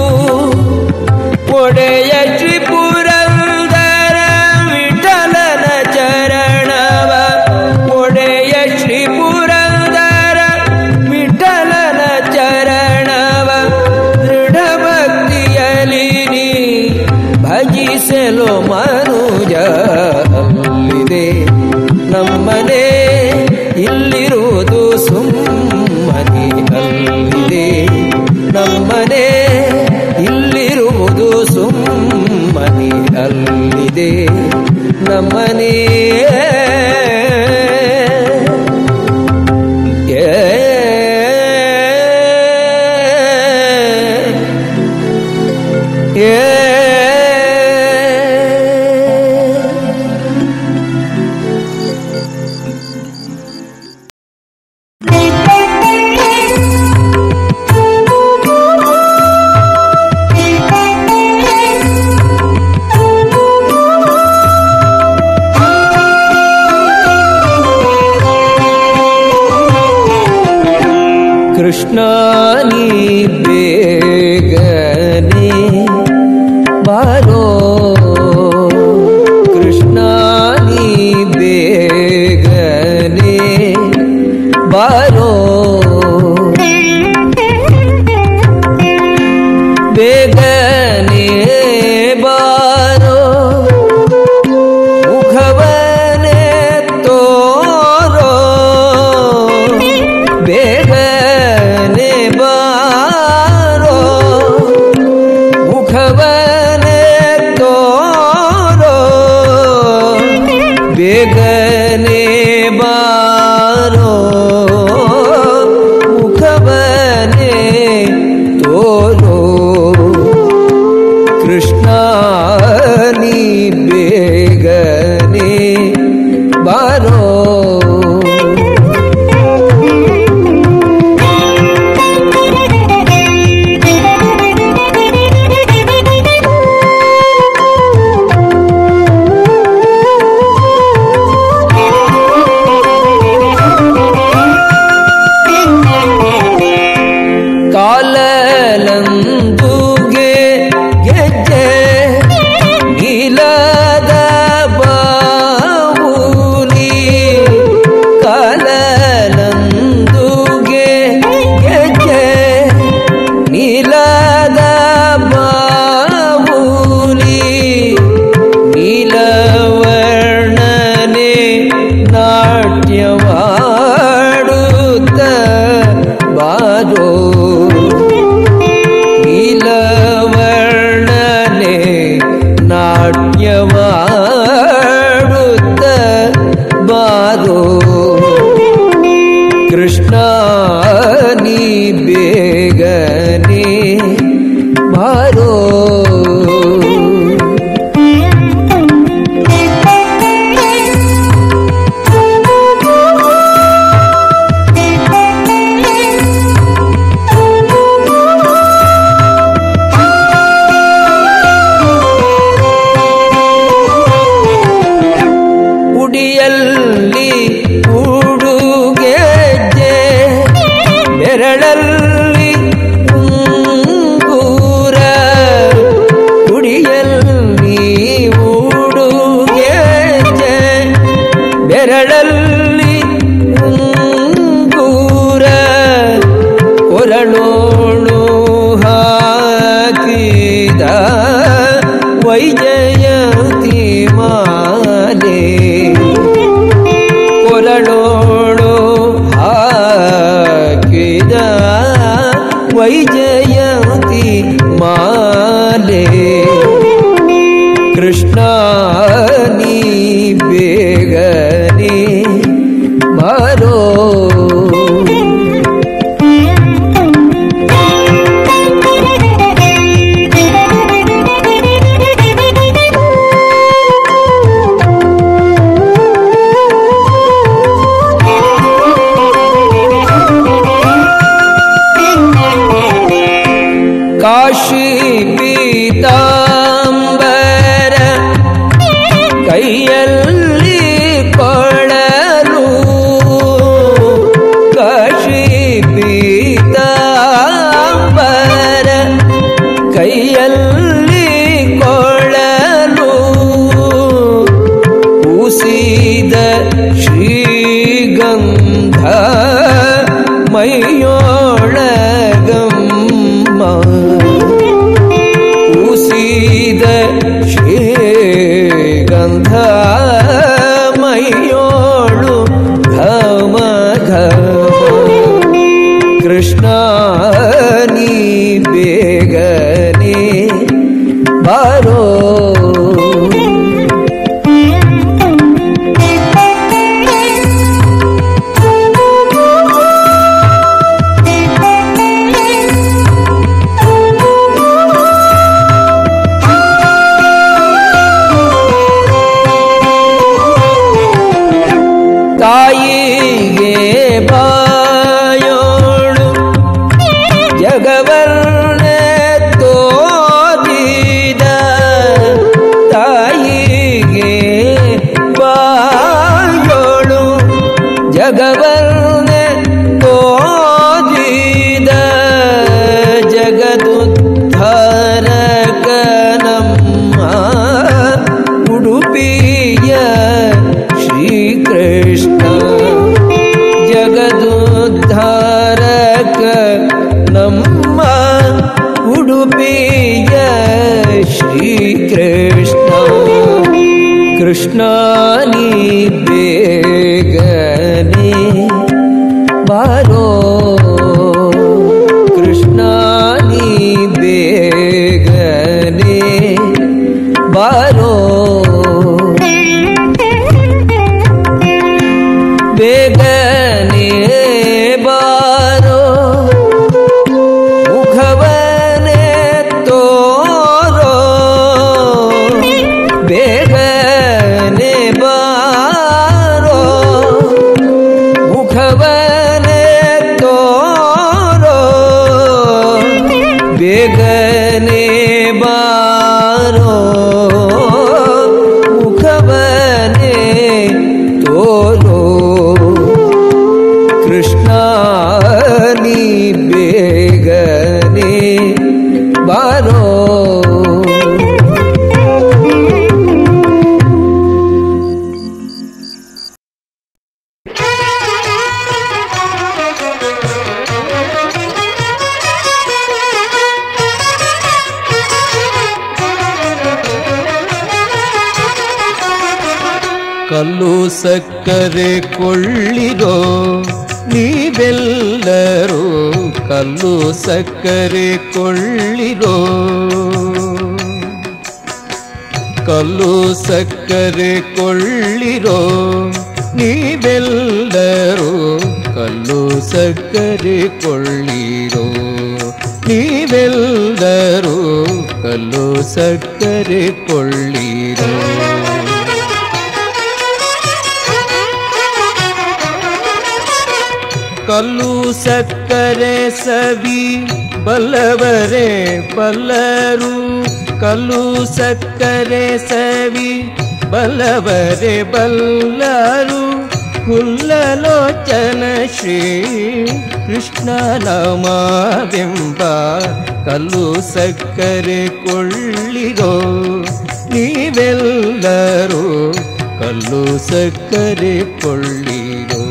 ಒಡೆಯ ಶ್ರೀಪುರಂದರ ವಿಠಲನ ಚರಣವ ಒಡೆಯ ಶ್ರೀಪುರಂದರ ವಿಠಲನ ಚರಣವ ದೃಢ ಭಕ್ತಿಯಲಿ ನೀ ಭಜಿಸಲು ಮನುಜ ಅಲ್ಲಿದೆ ನಮ್ಮನೆ ಇಲ್ಲಿರುವುದು ಸುಮ್ಮನೆ ಅಲ್ಲಿದೆ ನಮ್ಮನೆ ಇಲ್ಲಿರುವುದು ಸುಮ್ಮನೆ ಅಲ್ಲಿದೆ ನಮ್ಮನೆ ಏ ಕೃಷ್ಣ ನೀ ಬೇಗನೆ ಬಾರೋ ಕೃಷ್ಣ ನೀ ಬೇಗನೆ ಬಾರೋ ಬೇಗನೆ ಬಾರೋ ಮುಖವನೆ ತೋರೋ ಬೇಗನೆ ಬಾರೋ ಮುಖವನೆ ತೋರೋ ಬೇಗನೆ ಬಾರೋ ಮುಖವನೆ ತೋರೋ ಕೃಷ್ಣ ನೀ ಬೇಗನೆ ಬಾರೋ ಕಾಲಲಂದುಗೆ ಗೆಜ್ಜೆ ನೀಲದ ಬಾವುಲಿ ಕಾಲಲಂದುಗೆ ಗೆಜ್ಜೆ ನೀಲದ ಬಾವುಲಿ ನೀಲವರ್ಣನೆ ನಾಟ್ಯವಾಡುತ್ತ ಬಾರೋ ನೀಲವರ್ಣನೆ ನಾಟ್ಯವಾಡುತ್ತ ಬಾರೋ ಕೃಷ್ಣ ನೀ ಬೇಗನೆ ಬಾರೋ ಉಡಿಯಲ್ಲಿ ಉಡುಗೆ ಬೆರಳಲ್ಲಿ ಉಂಗೂರ ಕುಡಿಯಲ್ಲಿ ಉಡುಗೆ ಬೆರಳಲ್ಲಿ ಉಂಗೂರ ಕೊರಳೋಳು ಹಾಕಿದ ವೈಜಯಂತಿ ಮಾಲೆ ಕೊರಳೋಳು ಹಾಕಿದ ವೈಜಯಂತಿ ಮಾಲೆ ಕೃಷ್ಣ ನೀ ಬೇಗನೆ ಬರೋ ಕಾಶಿ ಪೀತಾಂಬರ ಕೈಯಲ್ಲಿ ಕೊಳಲು ಕಾಶಿ ಪೀತಾಂಬರ ಕೈಯಲ್ಲಿ ಕೊಳಲು ಪೂಸಿದ ಶ್ರೀಗಂಧ ಮೈಯೊಳಗಮ್ಮ ಪೂಸಿದ ಶ್ರೀಗಂಧ ಮೈಯೋಳು ಘಮ ಘಮ ಕೃಷ್ಣ ನೀ ಬೇಗನೆ ಬಾರೋ ತಾಯಿಗೆ ಬಾಯೋಳು ಜಗವನ್ನೇ ತೋರಿದ ತಾಯಿಗೆ ಬಾಯೋಳು ಜಗವನ್ನೇ ತೋರಿದ ಜಗದುದ್ಧಾರಕನಮ್ಮ ಉಡುಪಿಯ ಶ್ರೀಕೃಷ್ಣ ಜಗದುದ್ಧಾರಕ ನಮ್ಮ ಉಡುಪಿಯ ಶ್ರೀಕೃಷ್ಣ ಕೃಷ್ಣ ನೀ ಬೇಗನೆ ಬಾರೋ ಕೃಷ್ಣ ನೀ ಬೇಗನೆ ಬಾರೋ ಬೇಗನೆ ಬಾರೋ ಮುಖವನೆ ತೋರೋ ಬೇಗನೆ ಬಾರೋ ಮುಖವನೆ ತೋರೋ ಬೇಗನೆ ಬಾರೋ ಮುಖವನೆ ತೋರೋ ಕೃಷ್ಣ ನೀ ಬೇಗನೆ ಬಾರೋ ಕಲ್ಲು ಸಕ್ಕರೆ ಕೊಳ್ಳಿರೋ ನೀವೆಲ್ಲರೂ ಕಲ್ಲು ಸಕ್ಕರೆ ಕೊಳ್ಳಿರೋ ಕಲ್ಲು ಸಕ್ಕರೆ ಕೊಳ್ಳಿರೋ ನೀವೆಲ್ಲರೂ ಕಲ್ಲು ಸಕ್ಕರೆ ಕೊಳ್ಳಿರೋ ನೀವೆಲ್ಲರೂ ಕಲ್ಲು ಸಕ್ಕರೆ ಕೊಳ್ಳಿರೋ ಕಲ್ಲು ಸಕ್ಕರೆ ಸವಿ ಬಲ್ಲವರೇ ಬಲ್ಲರು ಕಲ್ಲು ಸಕ್ಕರೆ ಸವಿ ಬಲ್ಲವರೇ ಬಲ್ಲರು ಹುಲ್ಲಲೋಚನ ಶ್ರೀ ಕೃಷ್ಣನ ಮಾವೆಂಬ ಕಲ್ಲು ಸಕ್ಕರೆ ಕೊಳ್ಳಿರೋ ನೀವೆಲ್ಲರೂ ಕಲ್ಲು ಸಕ್ಕರೆ ಕೊಳ್ಳಿರೋ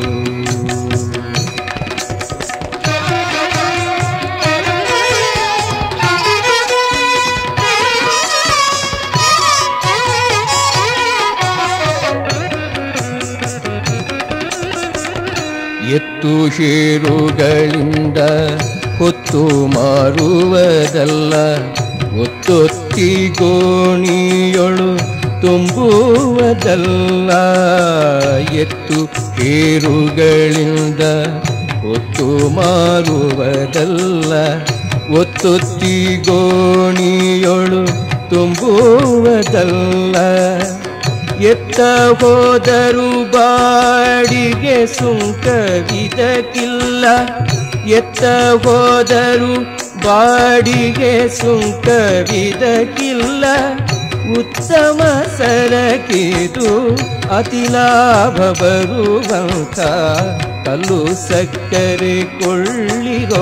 ಎತ್ತು ಶೇರುಗಳಿಂದ ಹೊತ್ತು ಮಾರುವುದಲ್ಲ ಒತ್ತೊತ್ತಿ ಗೋಣಿಯೊಳು ತುಂಬುವುದಲ್ಲ ಎತ್ತು ಶೇರುಗಳಿಂದ ಹೊತ್ತು ಮಾರುವುದಲ್ಲ ಒತ್ತೊತ್ತಿ ಗೋಣಿಯೊಳು ತುಂಬುವುದಲ್ಲ ಎತ್ತ ಹೋದರು ಬಾಡಿಗೆ ಸುಂಕವಿದಕ್ಕಿಲ್ಲ ಎತ್ತ ಹೋದರು ಬಾಡಿಗೆ ಸುಂಕವಿದಕ್ಕಿಲ್ಲ ಉತ್ತಮ ಸರಕಿದು ಅತಿ ಲಾಭ ಬರುವಂಥ ಕಲ್ಲು ಸಕ್ಕರೆ ಕೊಳ್ಳಿರೋ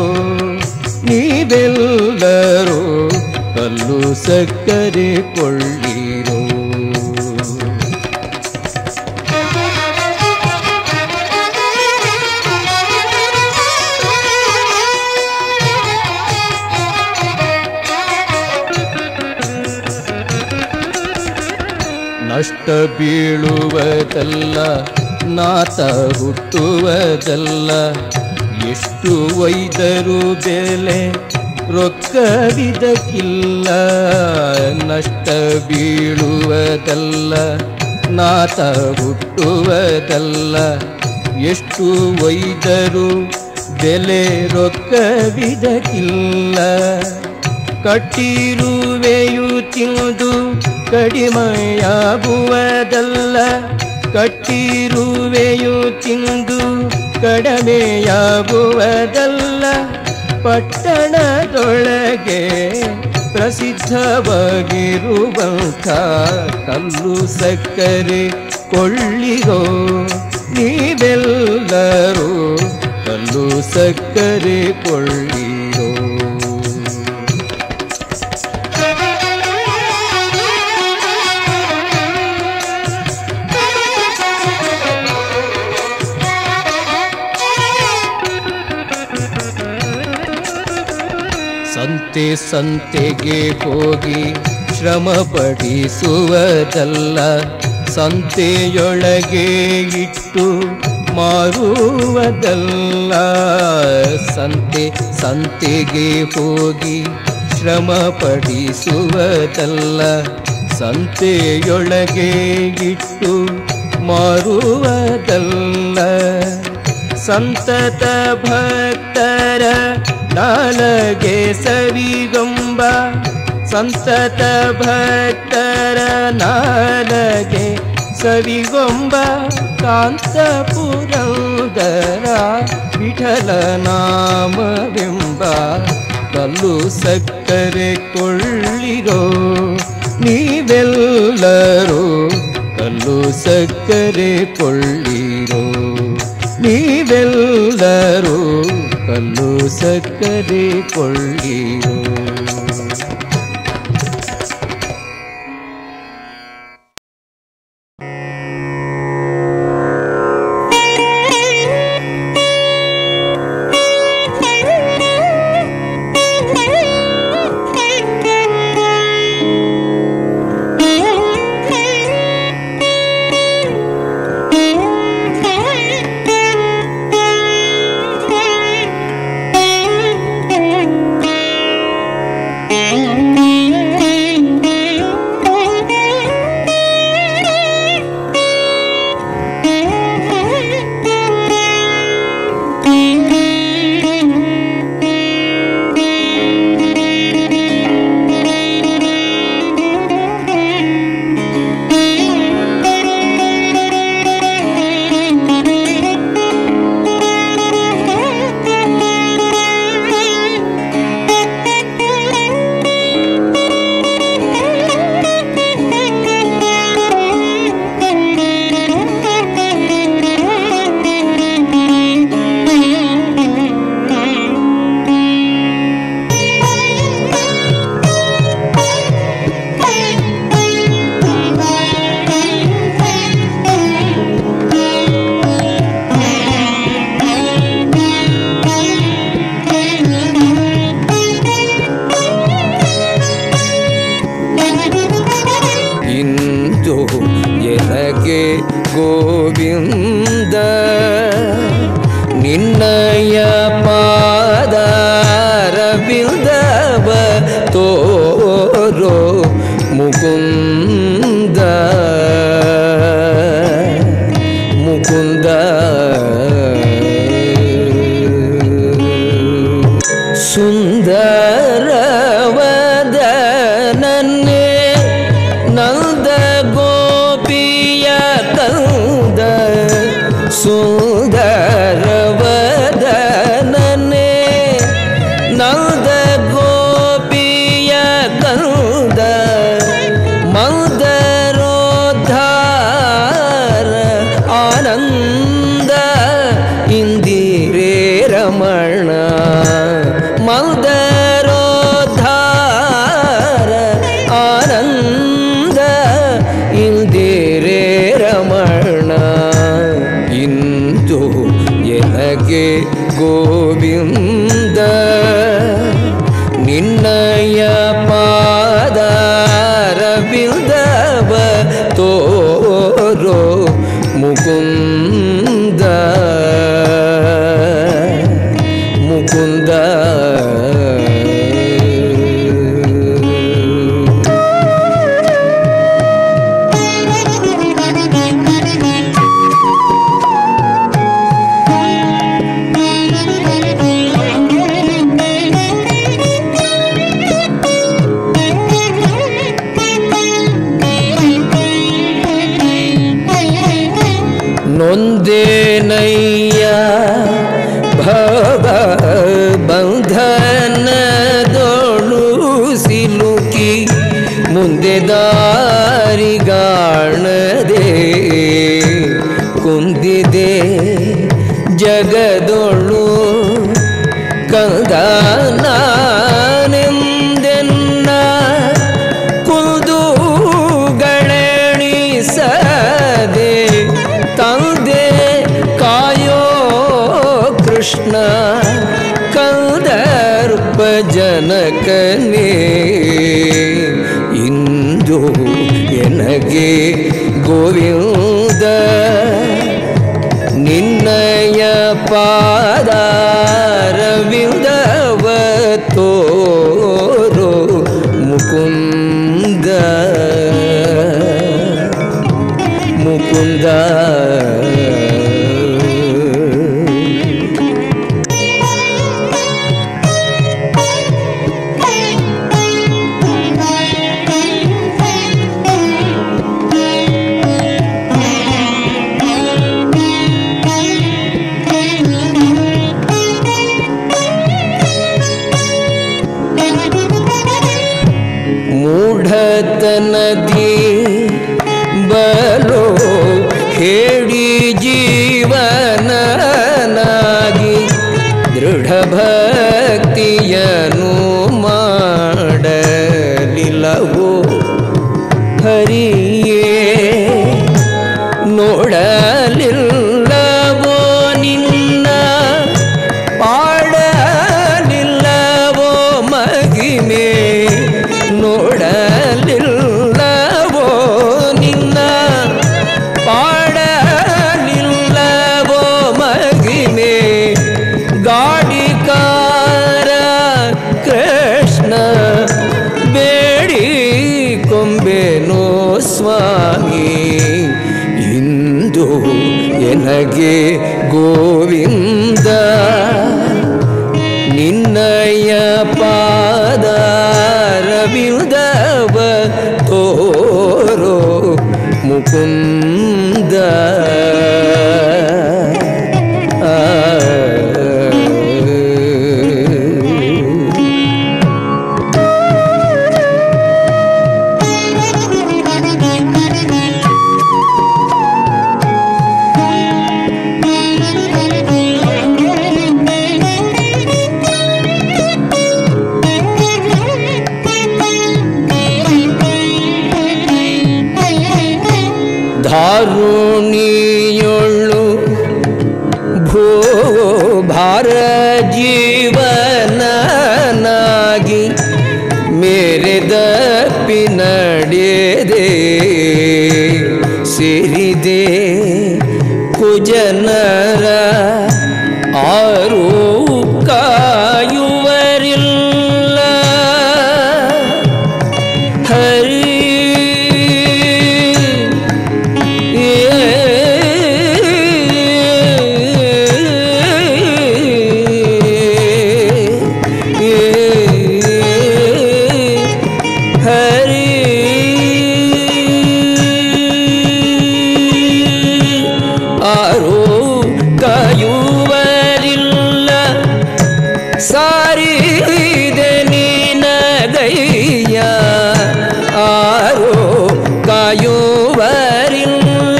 ನೀವೆಲ್ಲರೂ ಕಲ್ಲು ಸಕ್ಕರೆ ಕೊಳ್ಳಿರೋ ನಷ್ಟ ಬೀಳುವುದಲ್ಲ ನಾತ ಹುಟ್ಟುವುದಲ್ಲ ಎಷ್ಟು ಒಯ್ದರೂ ಬೆಲೆ ರೊಕ್ಕವಿದಕ್ಕಿಲ್ಲ ನಷ್ಟ ಬೀಳುವುದಲ್ಲ ನಾತ ಹುಟ್ಟುವುದಲ್ಲ ಎಷ್ಟು ಒಯ್ದರೂ ಬೆಲೆ ರೊಕ್ಕವಿದಕ್ಕಿಲ್ಲ ಕಟ್ಟಿರುವೆಯು ತಿಂದು ಕಡಿಮೆಯಾಗುವುದಲ್ಲ ಕಟ್ಟಿರುವೆಯು ತಿಂದು ಕಡಿಮೆಯಾಗುವುದಲ್ಲ ಪಟ್ಟಣದೊಳಗೆ ಪ್ರಸಿದ್ಧವಾಗಿರುವಂಥ ಕಲ್ಲು ಸಕ್ಕರೆ ಕೊಳ್ಳಿರೋ ನೀವೆಲ್ಲರೂ ಕಲ್ಲು ಸಕ್ಕರೆ ಕೊಳ್ಳಿರೋ ಸಂತೆ ಸಂತೆಗೆ ಹೋಗಿ ಶ್ರಮ ಪಡಿಸುವುದಲ್ಲ ಸಂತೆಯೊಳಗೆ ಇಟ್ಟು ಮಾರುವುದಲ್ಲ ಸಂತೆ ಸಂತೆಗೆ ಹೋಗಿ ಶ್ರಮ ಪಡಿಸುವುದಲ್ಲ ಸಂತೆಯೊಳಗೆ ಇಟ್ಟು ಮಾರುವುದಲ್ಲ ಸಂತತ ಭಕ್ತರ ನಾಲಗೆ ಸವಿಗೊಂಬ ಸಂತತ ಭಕ್ತರ ನಾಲಗೆ ಸವಿಗೊಂಬ ಕಾಂತ ಪುರಂದರ ವಿಠಲ ನಾಮವೆಂಬ ಕಲ್ಲು ಸಕ್ಕರೆ ಕೊಳ್ಳಿರೋ ನೀವೆಲ್ಲರೂ ಕಲ್ಲು ಸಕ್ಕರೆ ಕೊಳ್ಳಿರೋ ನೀವೆಲ್ಲರೂ ಕಲ್ಲು ಸಕ್ಕರೆ ಕೊಳ್ಳಿರೋ Thank you. ನಿನ್ನಯ ಪಾದಾರವಿಲ್ದವ ತೋರೋ ಮುಕುಂದ ಮುಕುಂದ ಸುಂದರವದ ನನ್ನೇ ನಂದ ಗೋಪಿಯ ಕಂದ ಸುಂದರವದ ನನ್ನೇ ನಂದ ಗೋಪಿಯ ಕಂದ ಮಂದರೋದ್ಧಾರ ಆನಂದ ಇಂದಿರೇ ರಮಣ ಮಂದರೋದ್ಧಾರ ಆನಂದ ಇಂದಿರೇ ರಮಣ ಇಂದು ಎನಗೆ ಗೋವಿಂದ ನಿನ್ನಯ ಪಾದಾರವಿಲ್ದವ ತೋರೋ ಮುಕುಂದ ಮುಕುಂದ ನೊಂದೇನಯ್ಯ ಭವ ಬಂಧನದೊಳು ಸಿಲುಕಿ ಮುಂದೆ ದಾರಿಗಾಣದೆ ಕುಂದಿದೆ ಜಗದೊಳು ಕಂದ ನಾನೆಂದೆನ್ನ ಕುದು ಗಣಣಿಸದೆ ತಂದೆ ಕಾಯೋ ಕೃಷ್ಣ ಕಂದರ್ಪ ಜನಕನೇ ಇಂದು ಎನಗೆ ಗೋವಿಂದ ನಿನ್ನಯ ಪಾದಾರವಿಂದವ ತೋರೋ ಮುಕುಂದ ಮುಕುಂದ ಮೂಢತನದಿ ಬಲೋ ಹೇಳಿ ಜೀವನನಾಗಿ ದೃಢ ಭಕ್ತಿಯನು ಮಾಡಲಿಲ್ಲವೋ ಹರಿಯೇ ನೋಡಲಿಲ್ಲವೋ ನಿನ್ನ ಪಾಡಲಿಲ್ಲವೋ ಮಗಿಮೆ ನೋಡಲಿಲ್ಲವೋ ನಿನ್ನ ಪಾಡಲಿಲ್ಲವೋ ಮಗಿಮೆ ಗಾಡಿಕಾರ ಕೃಷ್ಣ ಬೇಡಿ ಕೊಂಬೆನೋ ಸ್ವಾಮಿ ಇಂದು ಎನಗೆ ಗೋವಿಂದ ನಿನ್ನಯ ಪಾದಾರವಿಲ್ದವ ತೋರೋ ಮುಕುಂದ ಆ ಧಾರುಣಿಯೊಳ್ಳು ಭೂ ಭಾರ ಜೀವನನಾಗಿ ಮೇರೆದಪ್ಪಿ ನಡೆದೆ ಸೇರಿದೆ ಕುಜನರ ಆ ಯಾರು ಕಾಯುವರಿಲ್ಲ ಹರಿ ಹರಿ ಆರೋ ಕಾಯುವರಿಲ್ಲ ಸಾರಿದೆ ನೀನಗಯ್ಯ ಆರೋ ಕಾಯುವರಿಲ್ಲ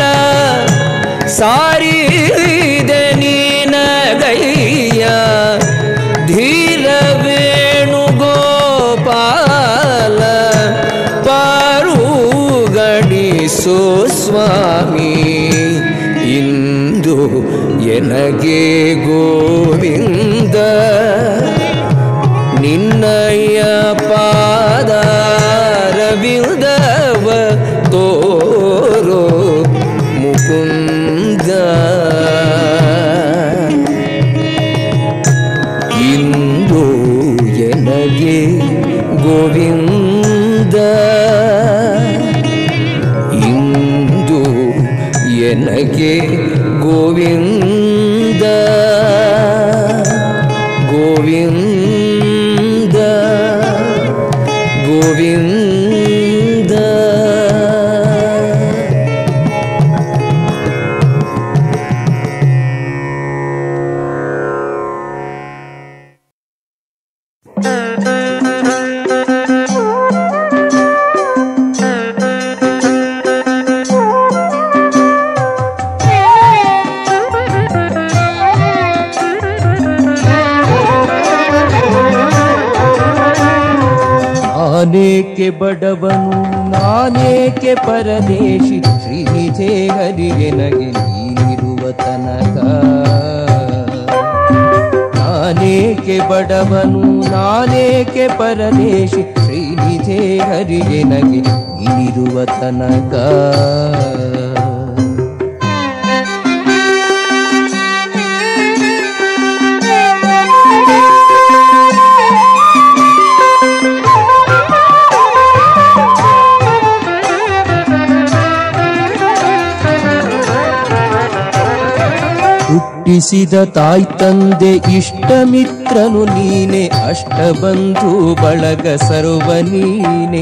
ಸಾರಿದೆ ನೀನಗಯ್ಯ ಧೀರ ವೇಣುಗೋಪಾಲ ಪಾರು ಗಣಿಸೋ ಸ್ವಾಮಿ ಇಂದು ಎನಗೆ ಗೋವಿಂದ ನಿನ್ನಯ್ಯ ಪಾದಾರವಿಲ್ದವ ತೋರೋ ಮುಕುಂದ ಇಂದು ಎನಗೆ ಗೋವಿಂದ ಇಂದು ಎನಗೆ ಗೋವಿಂದ ಗೋವಿಂದ ಗೋವಿಂದ ನಾನೇಕೆ ಬಡವನು ನಾನೇಕೆ ಪರದೇಶಿ ಶ್ರೀನಿಧೆ ಹರಿಗೆ ನಗೆ ನೀನಿರುವ ತನಕ ನಾನೇಕೆ ಬಡವನು ನಾನೇಕೆ ಪರದೇಶಿ ಶ್ರೀನಿಧೆ ಹರಿಗೆ ನಗೆ ನೀನಿರುವ ತನಕ ಹುಟ್ಟಿಸಿದ ತಾಯ್ ತಂದೆ ಇಷ್ಟ ಮಿತ್ರನು ನೀನೆ ಅಷ್ಟ ಬಂಧು ಬಳಗ ಸರ್ವ ನೀನೆ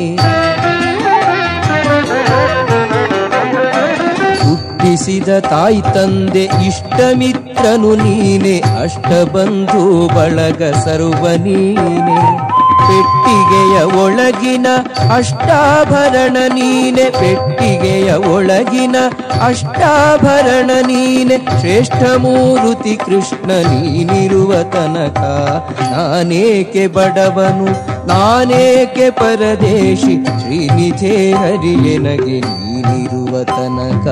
ಹುಟ್ಟಿಸಿದ ತಾಯ್ ತಂದೆ ಇಷ್ಟ ಮಿತ್ರನು ನೀನೆ ಅಷ್ಟ ಬಂಧು ಬಳಗ ಸರ್ವ ನೀನೆ ಪೆಟ್ಟಿಗೆಯ ಒಳಗಿನ ಅಷ್ಟಾಭರಣ ನೀನೆ ಪೆಟ್ಟಿಗೆಯ ಒಳಗಿನ ಅಷ್ಟಾಭರಣ ನೀನೆ ಶ್ರೇಷ್ಠ ಮೂರುತಿ ಕೃಷ್ಣ ನೀನಿರುವ ತನಕ ನಾನೇಕೆ ಬಡವನು ನಾನೇಕೆ ಪರದೇಶಿ ಶ್ರೀನಿಧೆ ಹರಿಯೆ ನಗೆ ನೀನಿರುವ ತನಕ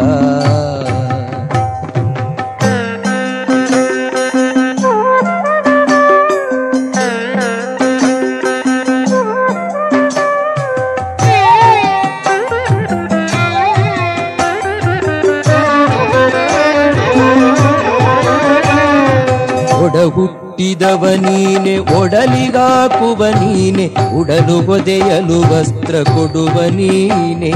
ಒಡ ಹುಟ್ಟಿದವ ನೀನೆ ಒಡಲಿಗಾಕುವ ನೀನೆ ಉಡಲು ಹೊದೆಯಲು ವಸ್ತ್ರ ಕೊಡುವ ನೀನೆ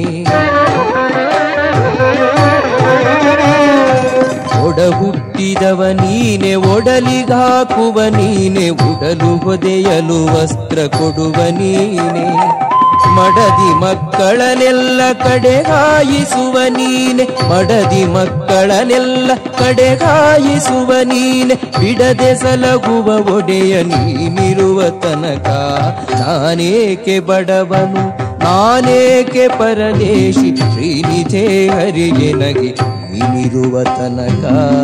ಒಡ ಹುಟ್ಟಿದವ ನೀನೆ ಒಡಲಿಗಾಕುವ ನೀನೆ ಉಡಲು ಹೊದೆಯಲು ವಸ್ತ್ರ ಕೊಡುವ ನೀನೆ ಮಡದಿ ಮಕ್ಕಳನೆಲ್ಲ ಕಡೆಗಾಯಿಸುವ ನೀನೆ ಮಡದಿ ಮಕ್ಕಳನೆಲ್ಲ ಕಡೆಗಾಯಿಸುವ ನೀನೆ ಬಿಡದೆ ಸಲಗುವ ಒಡೆಯ ನೀನಿರುವ ತನಕ ನಾನೇಕೆ ಬಡವನು ನಾನೇಕೆ ಪರದೇಶಿ ಶ್ರೀನಿಧೆ ಹರಿಗೆ ನಗೆ ನೀನಿರುವ ತನಕ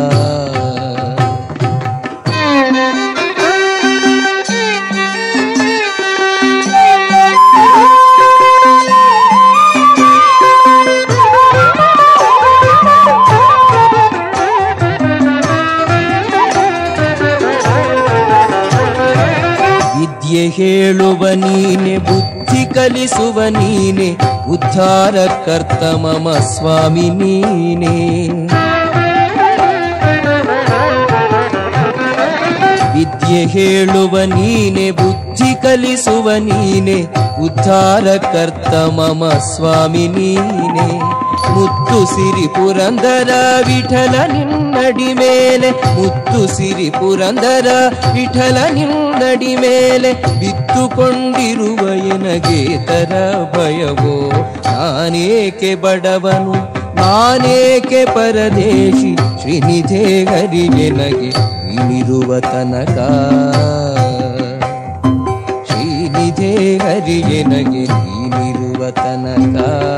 ವಿದ್ಯೆ ಹೇಳುವ ನೀನೆ ಬುದ್ಧಿ ಕಲಿಸುವ ನೀನೆ ಉದ್ಧಾರ ಕರ್ತ ಮಮ ಸ್ವಾಮಿ ನೀನೆ ವಿದ್ಯೆ ಹೇಳುವ ನೀನೆ ಬುದ್ಧಿ ಕಲಿಸುವ ನೀನೆ ಉದ್ಧಾರ ಕರ್ತ ಮಮ ಸ್ವಾಮಿ ನೀನೆ ಮುತ್ತು ಸಿರಿ ಪುರಂದರ ವಿಠಲ ನಿನ್ನಡಿ ಮೇಲೆ ಮುತ್ತು ಸಿರಿ ಪುರಂದರ ವಿಠಲ ನಿನ್ನಡಿ ಮೇಲೆ ಬಿತ್ತುಕೊಂಡಿರುವ ಎನಗೆ ತರ ಭಯವೋ ನಾನೇಕೆ ಬಡವನು ನಾನೇಕೆ ಪರದೇಶಿ ಶ್ರೀನಿಧೆ ಹರಿಗೆ ನಗೆ ನೀನಿರುವ ತನಕ ಶ್ರೀನಿಧೆ ಹರಿಗೆ ನಗೆ ನೀನಿರುವ ತನಕ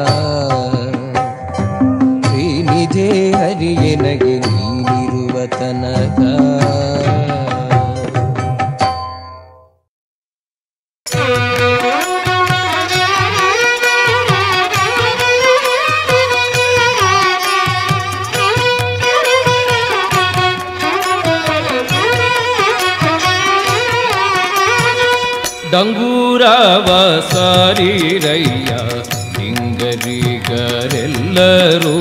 ಶ್ರೀನಿಧೆ ಹರಿಗೆ ನಗೆ ನೀನಿರುವ ತನಕ ಡಂಗೂರವ ಸಾರಿರಯ್ಯ ಲಿಂಗರಿಗರೆಲ್ಲರೂ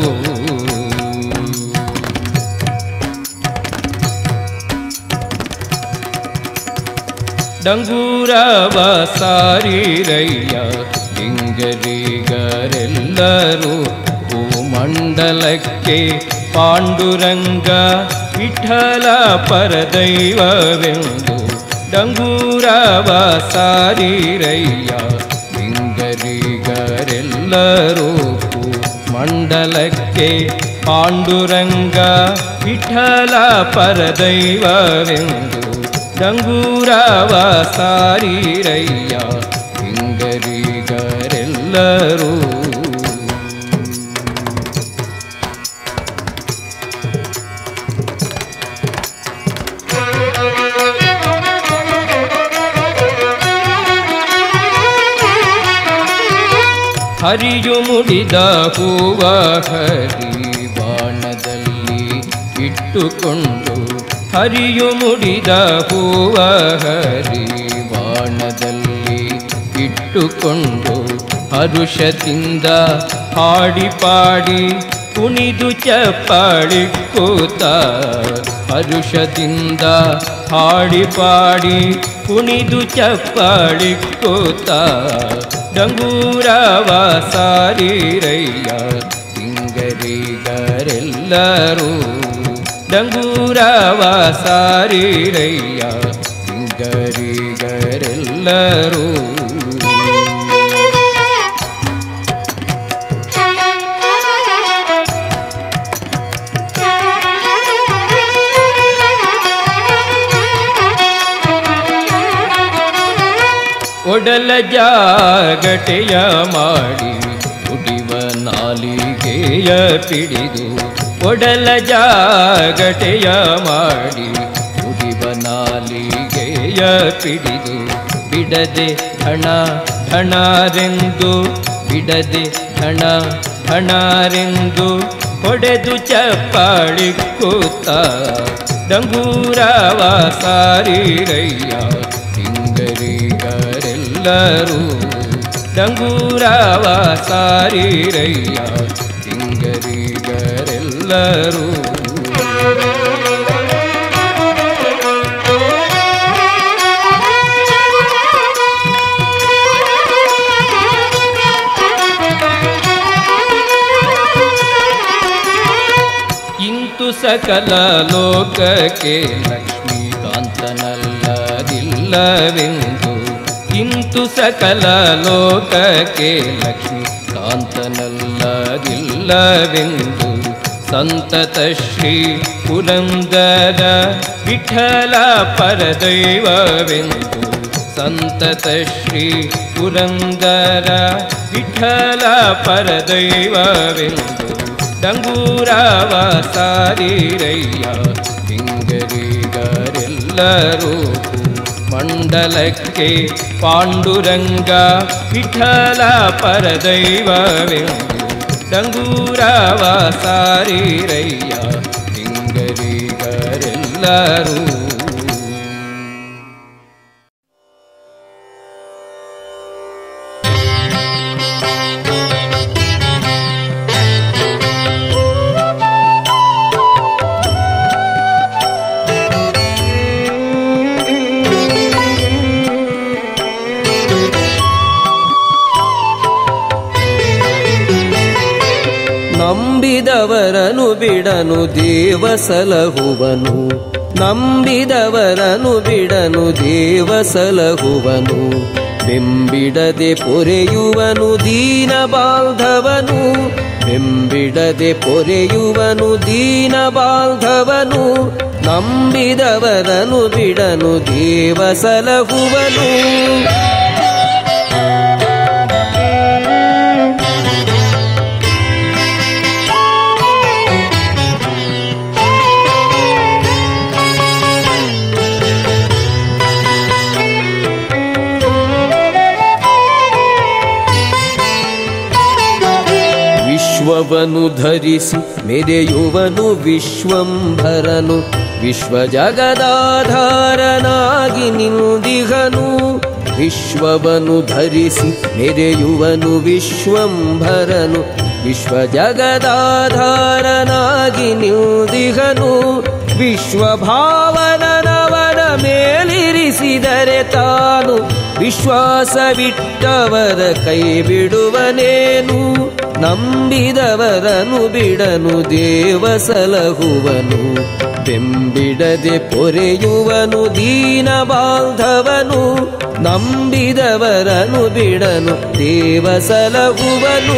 ಡಂಗೂರವ ಸಾರಿರಯ್ಯ ಲಿಂಗರಿಗರೆಲ್ಲರೂ ಭೂಮಂಡಲಕ್ಕೆ ಪಾಂಡುರಂಗ ವಿಠಲ ಪರದೈವವೆಂದು ಡಂಗೂರವ ಸಾರಿರಯ್ಯ ಲಿಂಗರಿಗರೆಲ್ಲರೂ ಮಂಡಲಕ್ಕೆ ಪಾಂಡುರಂಗ ವಿಠಲ ಪರದೈವವೆಂದು ಡಂಗೂರವ ಸಾರಿರಯ್ಯ ಲಿಂಗರಿಗರೆಲ್ಲರೂ ಹರಿಯು ಮುಡಿದ ಹೂವ ಹರಿ ಬಾಣದಲ್ಲಿ ಇಟ್ಟುಕೊಂಡು ಹರಿಯು ಮುಡಿದ ಹೂವ ಹರಿ ಬಾಣದಲ್ಲಿ ಇಟ್ಟುಕೊಂಡು ಹರುಷದಿಂದ ಹಾಡಿ ಪಾಡಿ ಕುಣಿದು ಚಪ್ಪಾಡಿ ಕೂತ ಹರುಷದಿಂದ ಹಾಡಿ ಪಾಡಿ ಕುಣಿದು ಚಪ್ಪಾಡಿ ಕೂತ ಡಂಗೂರವ ಸಾರಿರಯ್ಯ ಸಿಂಗರಿಗರೆಲ್ಲರೂ ಡಂಗೂರವ ಸಾರಿರಯ್ಯ ಸಿಂಗರಿಗರೆಲ್ಲರೂ ಒಡಲ ಜಾಗಟೆಯ ಮಾಡಿ ಕುಡಿವ ನಾಲಿಗೆಯ ಪಿಡಿದು ಒಡಲ ಜಾಗಟೆಯ ಮಾಡಿ ಕುಡಿವ ನಾಲಿಗೆಯ ಪಿಡಿದು ಬಿಡದೆ ಹಣ ಹಣರೆಂದು ಬಿಡದೆ ಹಣ ಹಣರೆಂದು ಹೊಡೆದು ಚಪ್ಪಾಳಿ ಕೂತ ಡಂಗೂರವ ಸಾರಿರಯ್ಯ ಸಿಂಗರಿಗರೆಲ್ಲರೂ ಡಂಗೂರವ ಸಾರಿರಯ್ಯ ಸಿಂಗರಿಗರೆಲ್ಲರೂ ಇಂತು ಸಕಲ ಲೋಕಕ್ಕೆ ಲಕ್ಷ್ಮೀಕಾಂತನಲ್ಲದಿಲ್ಲವೆಂದು ಇಂತು ಸಕಲ ಲೋಕಕ್ಕೆ ಲಕ್ಷ್ಮೀಕಾಂತನಲ್ಲದಿಲ್ಲವೆಂದು ಸಂತತ ಶ್ರೀ ಪುರಂದರ ವಿಠಲ ಪರದೈವವೆಂದು ಸಂತತ ಶ್ರೀ ಪುರಂದರ ವಿಠಲ ಪರದೈವವೆಂದು ಡಂಗೂರವ ಸಾರಿರಯ್ಯ ಸಿಂಗರಿಗರೆಲ್ಲರೂ ಮಂಡಲಕ್ಕೆ ಪಾಂಡುರಂಗ ವಿಠಲ ಪರದೈವವೆಂದು ಡಂಗೂರವ ಸಾರಿರಯ್ಯ ಸಿಂಗರಿಗರೆಲ್ಲರೂ ನಂಬಿದವರನು ಬಿಡನು ದೇವ ಸಲಹುವನು ನಂಬಿದವರನು ಬಿಡನು ದೇವ ಸಲಹುವನು ಬೆಂಬಿಡದೆ ಪೊರೆಯುವನು ದೀನ ಬಾಂಧವನು ಬೆಂಬಿಡದೆ ಪೊರೆಯುವನು ದೀನ ಬಾಂಧವನು ನಂಬಿದವರನು ಬಿಡನು ದೇವ ಸಲಹುವನು ವಿಶ್ವವನು ಧರಿಸಿ ಮೆರೆಯುವನು ವಿಶ್ವಂಭರನು ವಿಶ್ವ ಜಗದಾಧಾರನಾಗಿ ನಿಂದಿಗನು ವಿಶ್ವವನು ಧರಿಸಿ ಮೆರೆಯುವನು ವಿಶ್ವಂಭರನು ವಿಶ್ವ ಜಗದಾಧಾರನಾಗಿ ನಿಂದಿಗನು ವಿಶ್ವಭಾವನನವನ ಮೇಲಿರಿಸಿದರೆ ತಾನು ವಿಶ್ವಾಸವಿಟ್ಟವರ ಕೈ ಬಿಡುವನೇನು ನಂಬಿದವರನು ಬಿಡನು ದೇವ ಸಲಹುವನು ಬೆಂಬಿಡದೆ ಪೊರೆಯುವನು ದೀನ ಬಾಂಧವನು ನಂಬಿದವರನು ಬಿಡನು ದೇವ ಸಲಹುವನು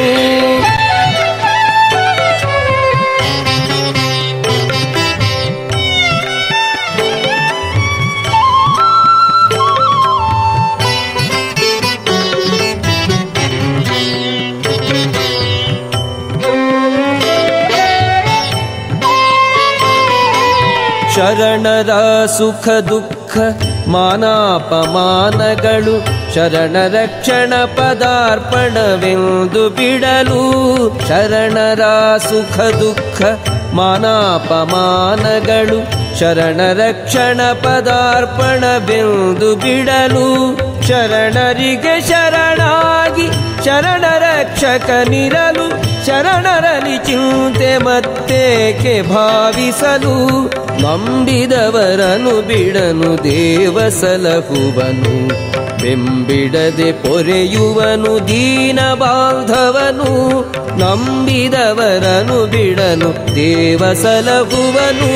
ಶರಣರ ಸುಖ ದುಃಖ ಮಾನಾಪಮಾನಗಳು ಶರಣ ರಕ್ಷಣ ಪದಾರ್ಪಣವೆಂದು ಬಿಡಲು ಶರಣರ ಸುಖ ದುಃಖ ಮಾನಾಪಮಾನಗಳು ಶರಣ ರಕ್ಷಣ ಪದಾರ್ಪಣವೆಂದು ಬಿಡಲು ಶರಣರಿಗೆ ಶರಣಾಗಿ ಶರಣ ರಕ್ಷಕನಿರಲು ಶರಣರಲ್ಲಿ ಚಿಂತೆ ಮತ್ತೇಕೆ ಭಾವಿಸಲು ನಂಬಿದವರನು ಬಿಡನು ದೇವ ಸಲಹುವನು ಬೆಂಬಿಡದೆ ಪೊರೆಯುವನು ದೀನ ಬಾಂಧವನು ನಂಬಿದವರನು ಬಿಡನು ದೇವ ಸಲಹುವನು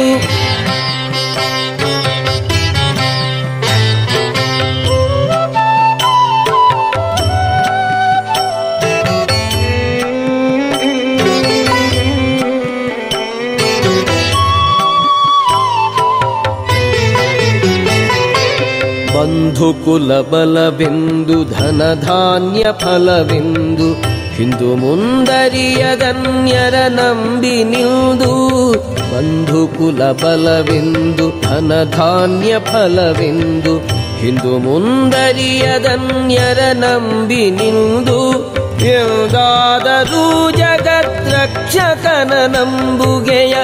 ಬಂಧು ಕುಲ ಬಲವೆಂದು ಧನ ಧಾನ್ಯ ಫಲವೆಂದು ಹಿಂದು ಮುಂದರಿಯದನ್ಯರ ನಂಬಿ ನಿಂದು ಬಂಧು ಕುಲ ಬಲವೆಂದು ಧನ ಧಾನ್ಯ ಫಲವೆಂದು ಹಿಂದು ಮುಂದರಿಯದನ್ಯರ ನಂಬಿ ನಿಂದು ಎಂದಾದರೂ ಜಗತ್ ರಕ್ಷಕನ ನಂಬುಗೆಯ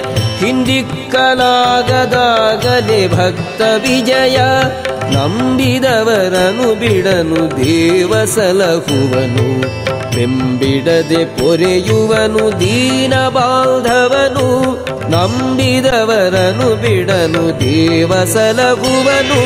ಹಿಂದಿಕ್ಕಲಾಗದಾಗಲೇ ಭಕ್ತ ವಿಜಯ ನಂಬಿದವರನು ಬಿಡನು ದೇವ ಸಲಹುವನು ಬೆಂಬಿಡದೆ ಪೊರೆಯುವನು ದೀನ ಬಾಂಧವನು ನಂಬಿದವರನು ಬಿಡನು ದೇವ ಸಲಹುವನು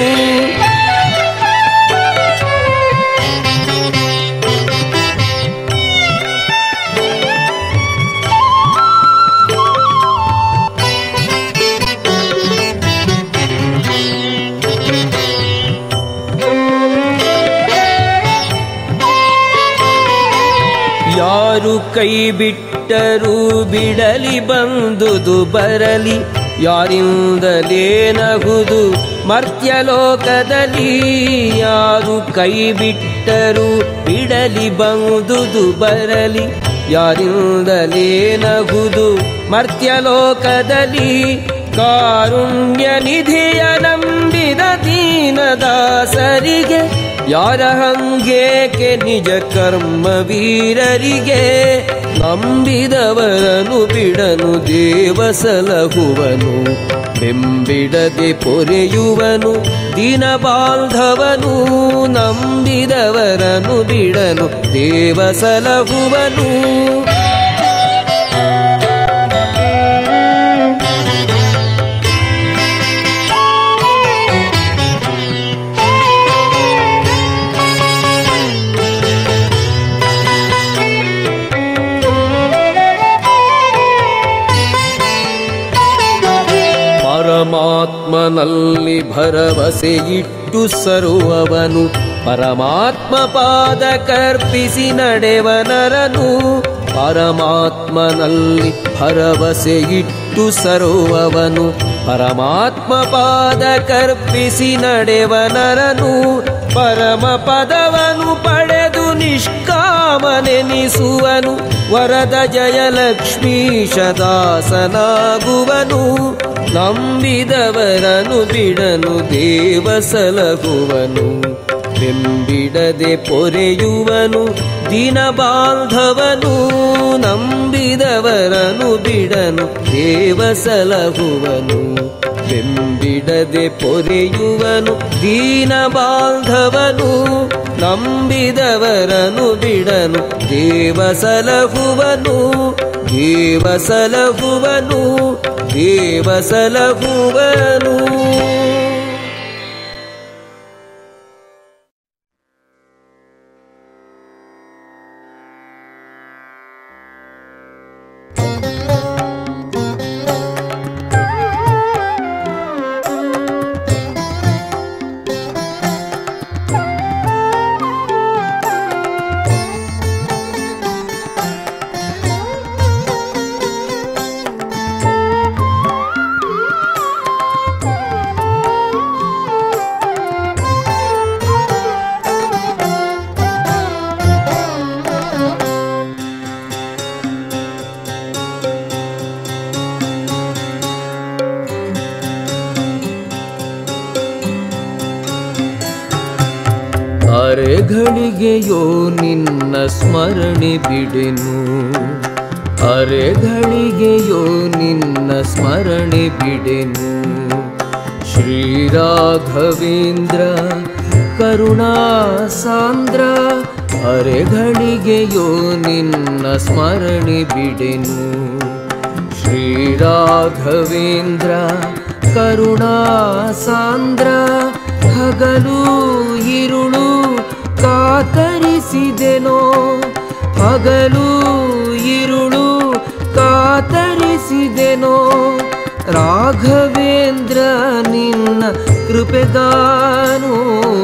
ಯಾರು ಕೈ ಬಿಟ್ಟರೂ ಬಿಡಲಿ ಬಂದುದು ಬರಲಿ ಯಾರಿಂದಲೇ ನಗುದು ಮರ್ತ್ಯಲೋಕದಲ್ಲಿ ಯಾರು ಕೈ ಬಿಟ್ಟರೂ ಬಿಡಲಿ ಬಂದುದು ಬರಲಿ ಯಾರಿಂದಲೇ ನಗುದು ಮರ್ತ್ಯಲೋಕದಲ್ಲಿ ಕಾರುಣ್ಯ ನಿಧಿಯ ನಂಬಿದ ದೀನದಾಸರಿಗೆ ಯಾರ ಹಂಗೇಕೆ ನಿಜ ಕರ್ಮ ವೀರರಿಗೆ ನಂಬಿದವರನು ಬಿಡನು ದೇವ ಸಲಹುವನು ಬೆಂಬಿಡದೆ ಪೊರೆಯುವನು ದಿನ ಬಾಂಧವನು ನಂಬಿದವರನು ಬಿಡನು ದೇವ ಸಲಹುವನು ಪರಮಾತ್ಮನಲ್ಲಿ ಭರವಸೆ ಇಟ್ಟು ಸರುವವನು ಪರಮಾತ್ಮ ಪಾದ ಕರ್ಪಿಸಿ ನಡೆವನರನು ಪರಮಾತ್ಮನಲ್ಲಿ ಭರವಸೆ ಇಟ್ಟು ಸರುವವನು ಪರಮಾತ್ಮ ಪಾದ ಕರ್ಪಿಸಿ ನಡೆವನರನು ಪರಮ ಪದವನು ಪಡೆದು ನಿಷ್ಕಾಮನೆನಿಸುವನು ವರದ ಜಯಲಕ್ಷ್ಮೀಶ ದಾಸನಾಗುವನು ನಂಬಿದವರನು ಬಿಡನು ದೇವ ಸಲಹುವನು ಬೆಂಬಿಡದೆ ಪೊರೆಯುವನು ದಿನ ಬಾಂಧವನು ನಂಬಿದವರನು ಬಿಡನು ದೇವ ಸಲಹುವನು ಬೆಂಬಿಡದೆ ಪೊರೆಯುವನು ದೀನ ಬಾಂಧವನು ನಂಬಿದವರನು ಬಿಡನು ದೇವ ಸಲಹುವನು ದೇವ ಸಲಹುವನು ದೇವ ಸಲಹುವನು ಅರೆಗಳಿಗೆಯೋ ನಿನ್ನ ಸ್ಮರಣೆ ಬಿಡೆನು ಅರೆಗಳಿಗೆಯೋ ನಿನ್ನ ಸ್ಮರಣೆ ಬಿಡೆನು ಶ್ರೀರಾಘವೇಂದ್ರ ಕರುಣಾ ಸಾಂದ್ರ ಅರೆಗಳಿಗೆಯೋ ನಿನ್ನ ಸ್ಮರಣೆ ಬಿಡೆನು ಶ್ರೀರಾಘವೇಂದ್ರ ಕರುಣಾ ಸಾಂದ್ರ ಹಗಲು ಇರುಳು ಕಾತರಿಸಿದೆನೋ ಹಗಲು ಇರುಳು ಕಾತರಿಸಿದೆನೋ ರಾಘವೇಂದ್ರ ನಿನ್ನ ಕೃಪೆಗಾನು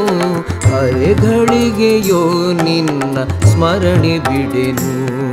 ಅರೆಗಳಿಗೆಯೋ ನಿನ್ನ ಸ್ಮರಣೆ ಬಿಡೆನು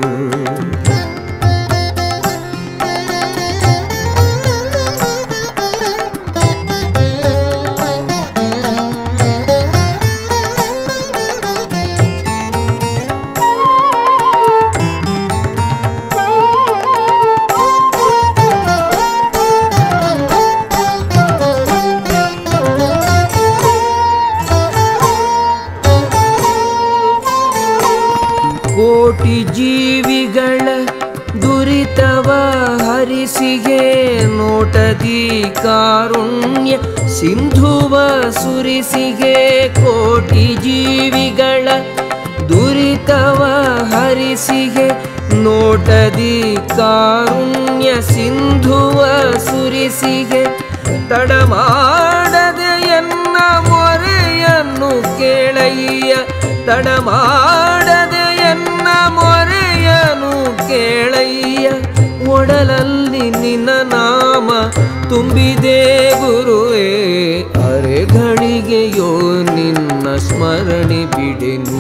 ಕೋಟಿ ಜೀವಿಗಳ ದುರಿತವ ಹರಿಸಿಗೆ ನೋಟದಿ ಕಾರುಣ್ಯ ಸಿಂಧುವ ಸುರಿಸಿಗೆ ಕೋಟಿ ಜೀವಿಗಳ ದುರಿತವ ಹರಿಸಿಗೆ ನೋಟದಿ ಕಾರುಣ್ಯ ಸಿಂಧುವ ಸುರಿಸಿಗೆ ತಡಮಾಡದೆ ಎನ್ನ ಮೊರೆಯನ್ನು ಕೇಳಯ್ಯ ತಡಮಾಡದೆ ಎನ್ನ ಮೊರೆಯನು ಕೇಳಯ್ಯ ಒಡಲಲ್ಲಿ ನಿನ್ನ ನಾಮ ತುಂಬಿದೆ ಗುರುವೇ ಅರೆಗಳಿಗೆಯೋ ನಿನ್ನ ಸ್ಮರಣೆ ಬಿಡೆನು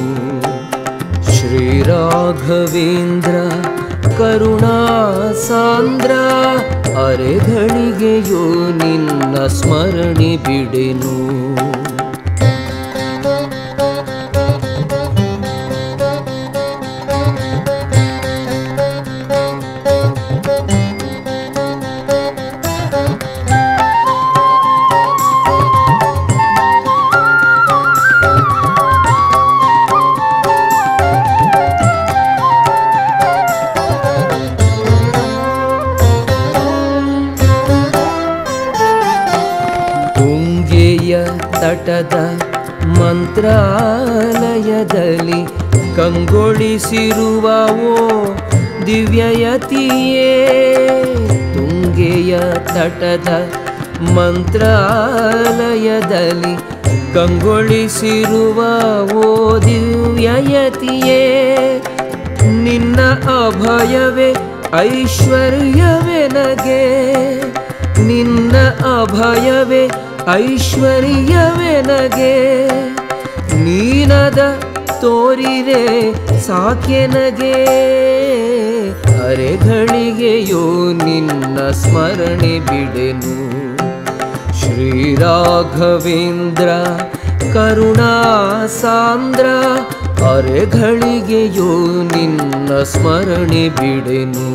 ಶ್ರೀರಾಘವೇಂದ್ರ ಕರುಣಾ ಸಾಂದ್ರ ಅರೆಗಳಿಗೆಯೋ ನಿನ್ನ ಸ್ಮರಣೆ ಬಿಡೆನು ತುಂಗೆಯ ತಟದ ಮಂತ್ರಾಲಯದಲ್ಲಿ ಕಂಗೊಳಿಸಿರುವ ಓ ದಿವ್ಯಯತಿಯೇ ತುಂಗೆಯ ತಟದ ಮಂತ್ರಾಲಯದಲ್ಲಿ ಕಂಗೊಳಿಸಿರುವ ಓ ದಿವ್ಯಯತಿಯೇ ನಿನ್ನ ಅಭಯವೇ ಐಶ್ವರ್ಯವೆನಗೆ ನಿನ್ನ ಅಭಯವೇ ಐಶ್ವರ್ಯವೆನಗೆ ನೀನದ ತೋರಿರೆ ಸಾಕೆನಗೆ ಅರೆಗಳಿಗೆಯೋ ನಿನ್ನ ಸ್ಮರಣೆ ಬಿಡೆನು ಶ್ರೀರಾಘವೇಂದ್ರ ಕರುಣಾ ಸಾಂದ್ರ ಅರೆಗಳಿಗೆಯೋ ನಿನ್ನ ಸ್ಮರಣೆ ಬಿಡೆನು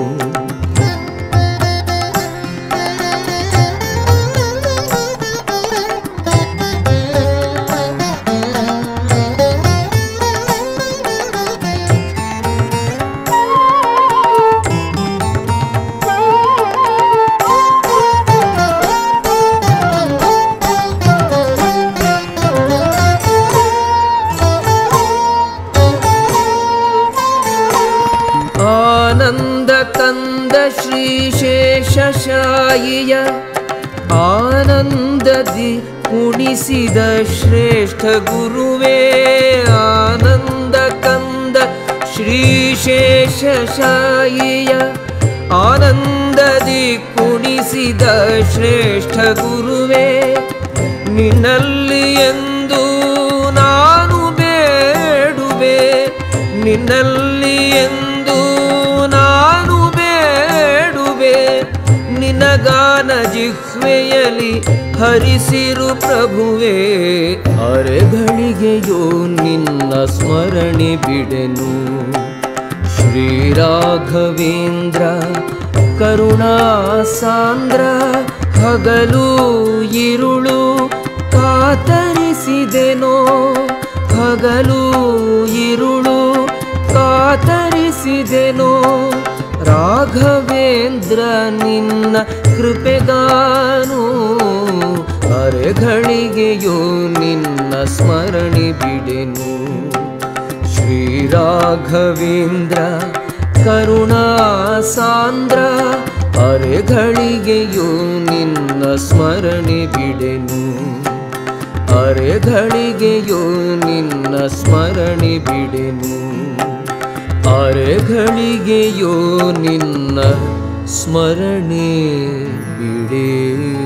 ಆನಂದ ಕಂದ ಶ್ರೀಶೇಷಶಾಯಿಯ ಆನಂದದಿ ಕುಣಿಸಿದ ಶ್ರೇಷ್ಠ ಗುರುವೇ ಆನಂದ ಕಂದ ಶ್ರೀಶೇಷಶಾಯಿಯ ಆನಂದದಿ ಕುಣಿಸಿದ ಶ್ರೇಷ್ಠ ಗುರುವೇ ನಿನ್ನಲ್ಲಿ ಎಂದು ನಾನು ಬೇಡುವೆ ನಿನ್ನಲ್ಲಿ ಎಂದು ನಾನು ಬೇಡುವೆ ನಿನಗಾನ ಜಿಹ್ವೆಯಲಿ ಹರಿಸಿರು ಪ್ರಭುವೇ ಅರೆಗಳಿಗೆಯೋ ನಿನ್ನ ಸ್ಮರಣೆ ಬಿಡೆನು ಶ್ರೀರಾಘವೇಂದ್ರ ಕರುಣಾ ಸಾಂದ್ರ ಹಗಲು ಇರುಳು ಕಾತರಿಸಿದೆನೋ ಹಗಲು ಇರುಳು ಕಾತರಿಸಿದೆನೋ ರಾಘವೇಂದ್ರ ನಿನ್ನ ಕೃಪೆಗಾನು ಅರೆಗಳಿಗೆಯೋ ನಿನ್ನ ಸ್ಮರಣೆ ಬಿಡೆನು ಶ್ರೀರಾಘವೇಂದ್ರ ಕರುಣಾ ಸಾಂದ್ರ ಅರೆಗಳಿಗೆಯೋ ನಿನ್ನ ಸ್ಮರಣೆ ಬಿಡೆನು ಅರೆಗಳಿಗೆಯೋ ನಿನ್ನ ಸ್ಮರಣೆ ಬಿಡೆನು ಅರೆಗಳಿಗೆಯೋ ನಿನ್ನ ಸ್ಮರಣೆ ಬಿಡೇನು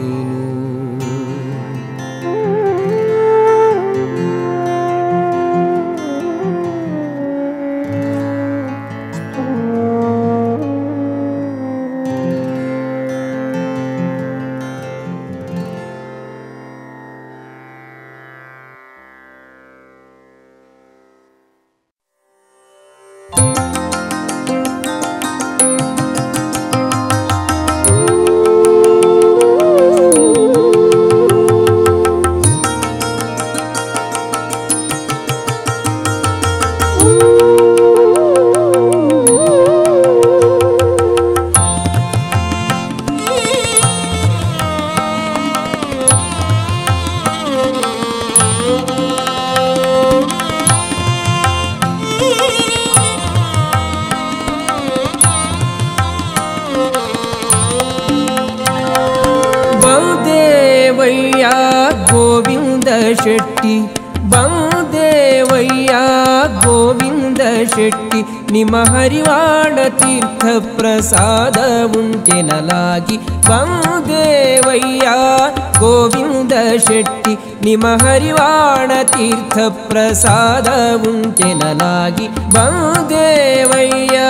ಬಂದೇವಯ್ಯ ಗೋವಿಂದ ಶೆಟ್ಟಿ ಬಂದೇವಯ್ಯ ಗೋವಿಂದ ಶೆಟ್ಟಿ ನಿಮ್ಮ ಹರಿವಾಡ ತೀರ್ಥ ಪ್ರಸಾದ ಉಂಟೆನಲಾಗಿ ಬಂದೇವಯ್ಯ ಗೋವಿಂದ ಶೆಟ್ಟಿ ನಿಮ್ಮ ಹರಿವಾಣ ತೀರ್ಥ ಪ್ರಸಾದ ಉಂಟೆನಲಾಗಿ ಬಂದೇವಯ್ಯ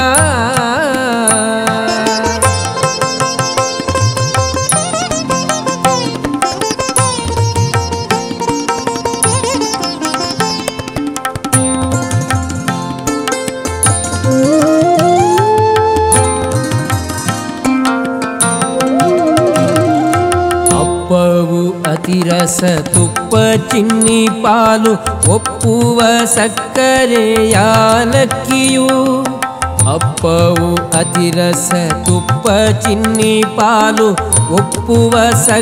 ಅಪ್ಪವು ಅತಿರಸ ತುಪ್ಪ ಚಿನ್ನಿ ಪಾಲು ಒಪ್ಪುವ ಸಕ್ಕರೆ ಯಾಲಕ್ಕಿಯು ಅಪ್ಪವು ಅತಿರಸ ತುಪ್ಪ ಚಿನ್ನಿ ಪಾಲು ಒಪ್ಪುವ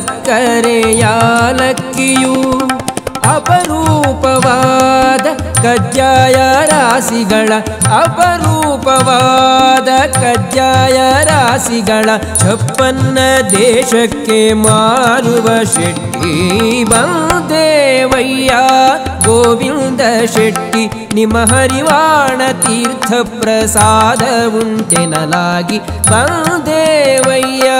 ಸಕ್ಕರೆ ಯಾಲಕ್ಕಿಯು ಅಪರೂಪವಾದ ಖಜ ಕಜ್ಜಾಯ ರಾಶಿಗಳ ಅಪರೂಪವಾದ ಕಜ್ಜಾಯ ರಾಶಿಗಳ ಚಪ್ಪನ್ನ ದೇಶಕ್ಕೆ ಮಾರುವ ಶೆಟ್ಟಿ ಬಂದೇವಯ್ಯ ಗೋವಿಂದ ಶೆಟ್ಟಿ ನಿಮ್ಮ ಹರಿವಾಣ ತೀರ್ಥ ಪ್ರಸಾದ ಉಂಟೆನಲಾಗಿ ಬಂದೇವಯ್ಯ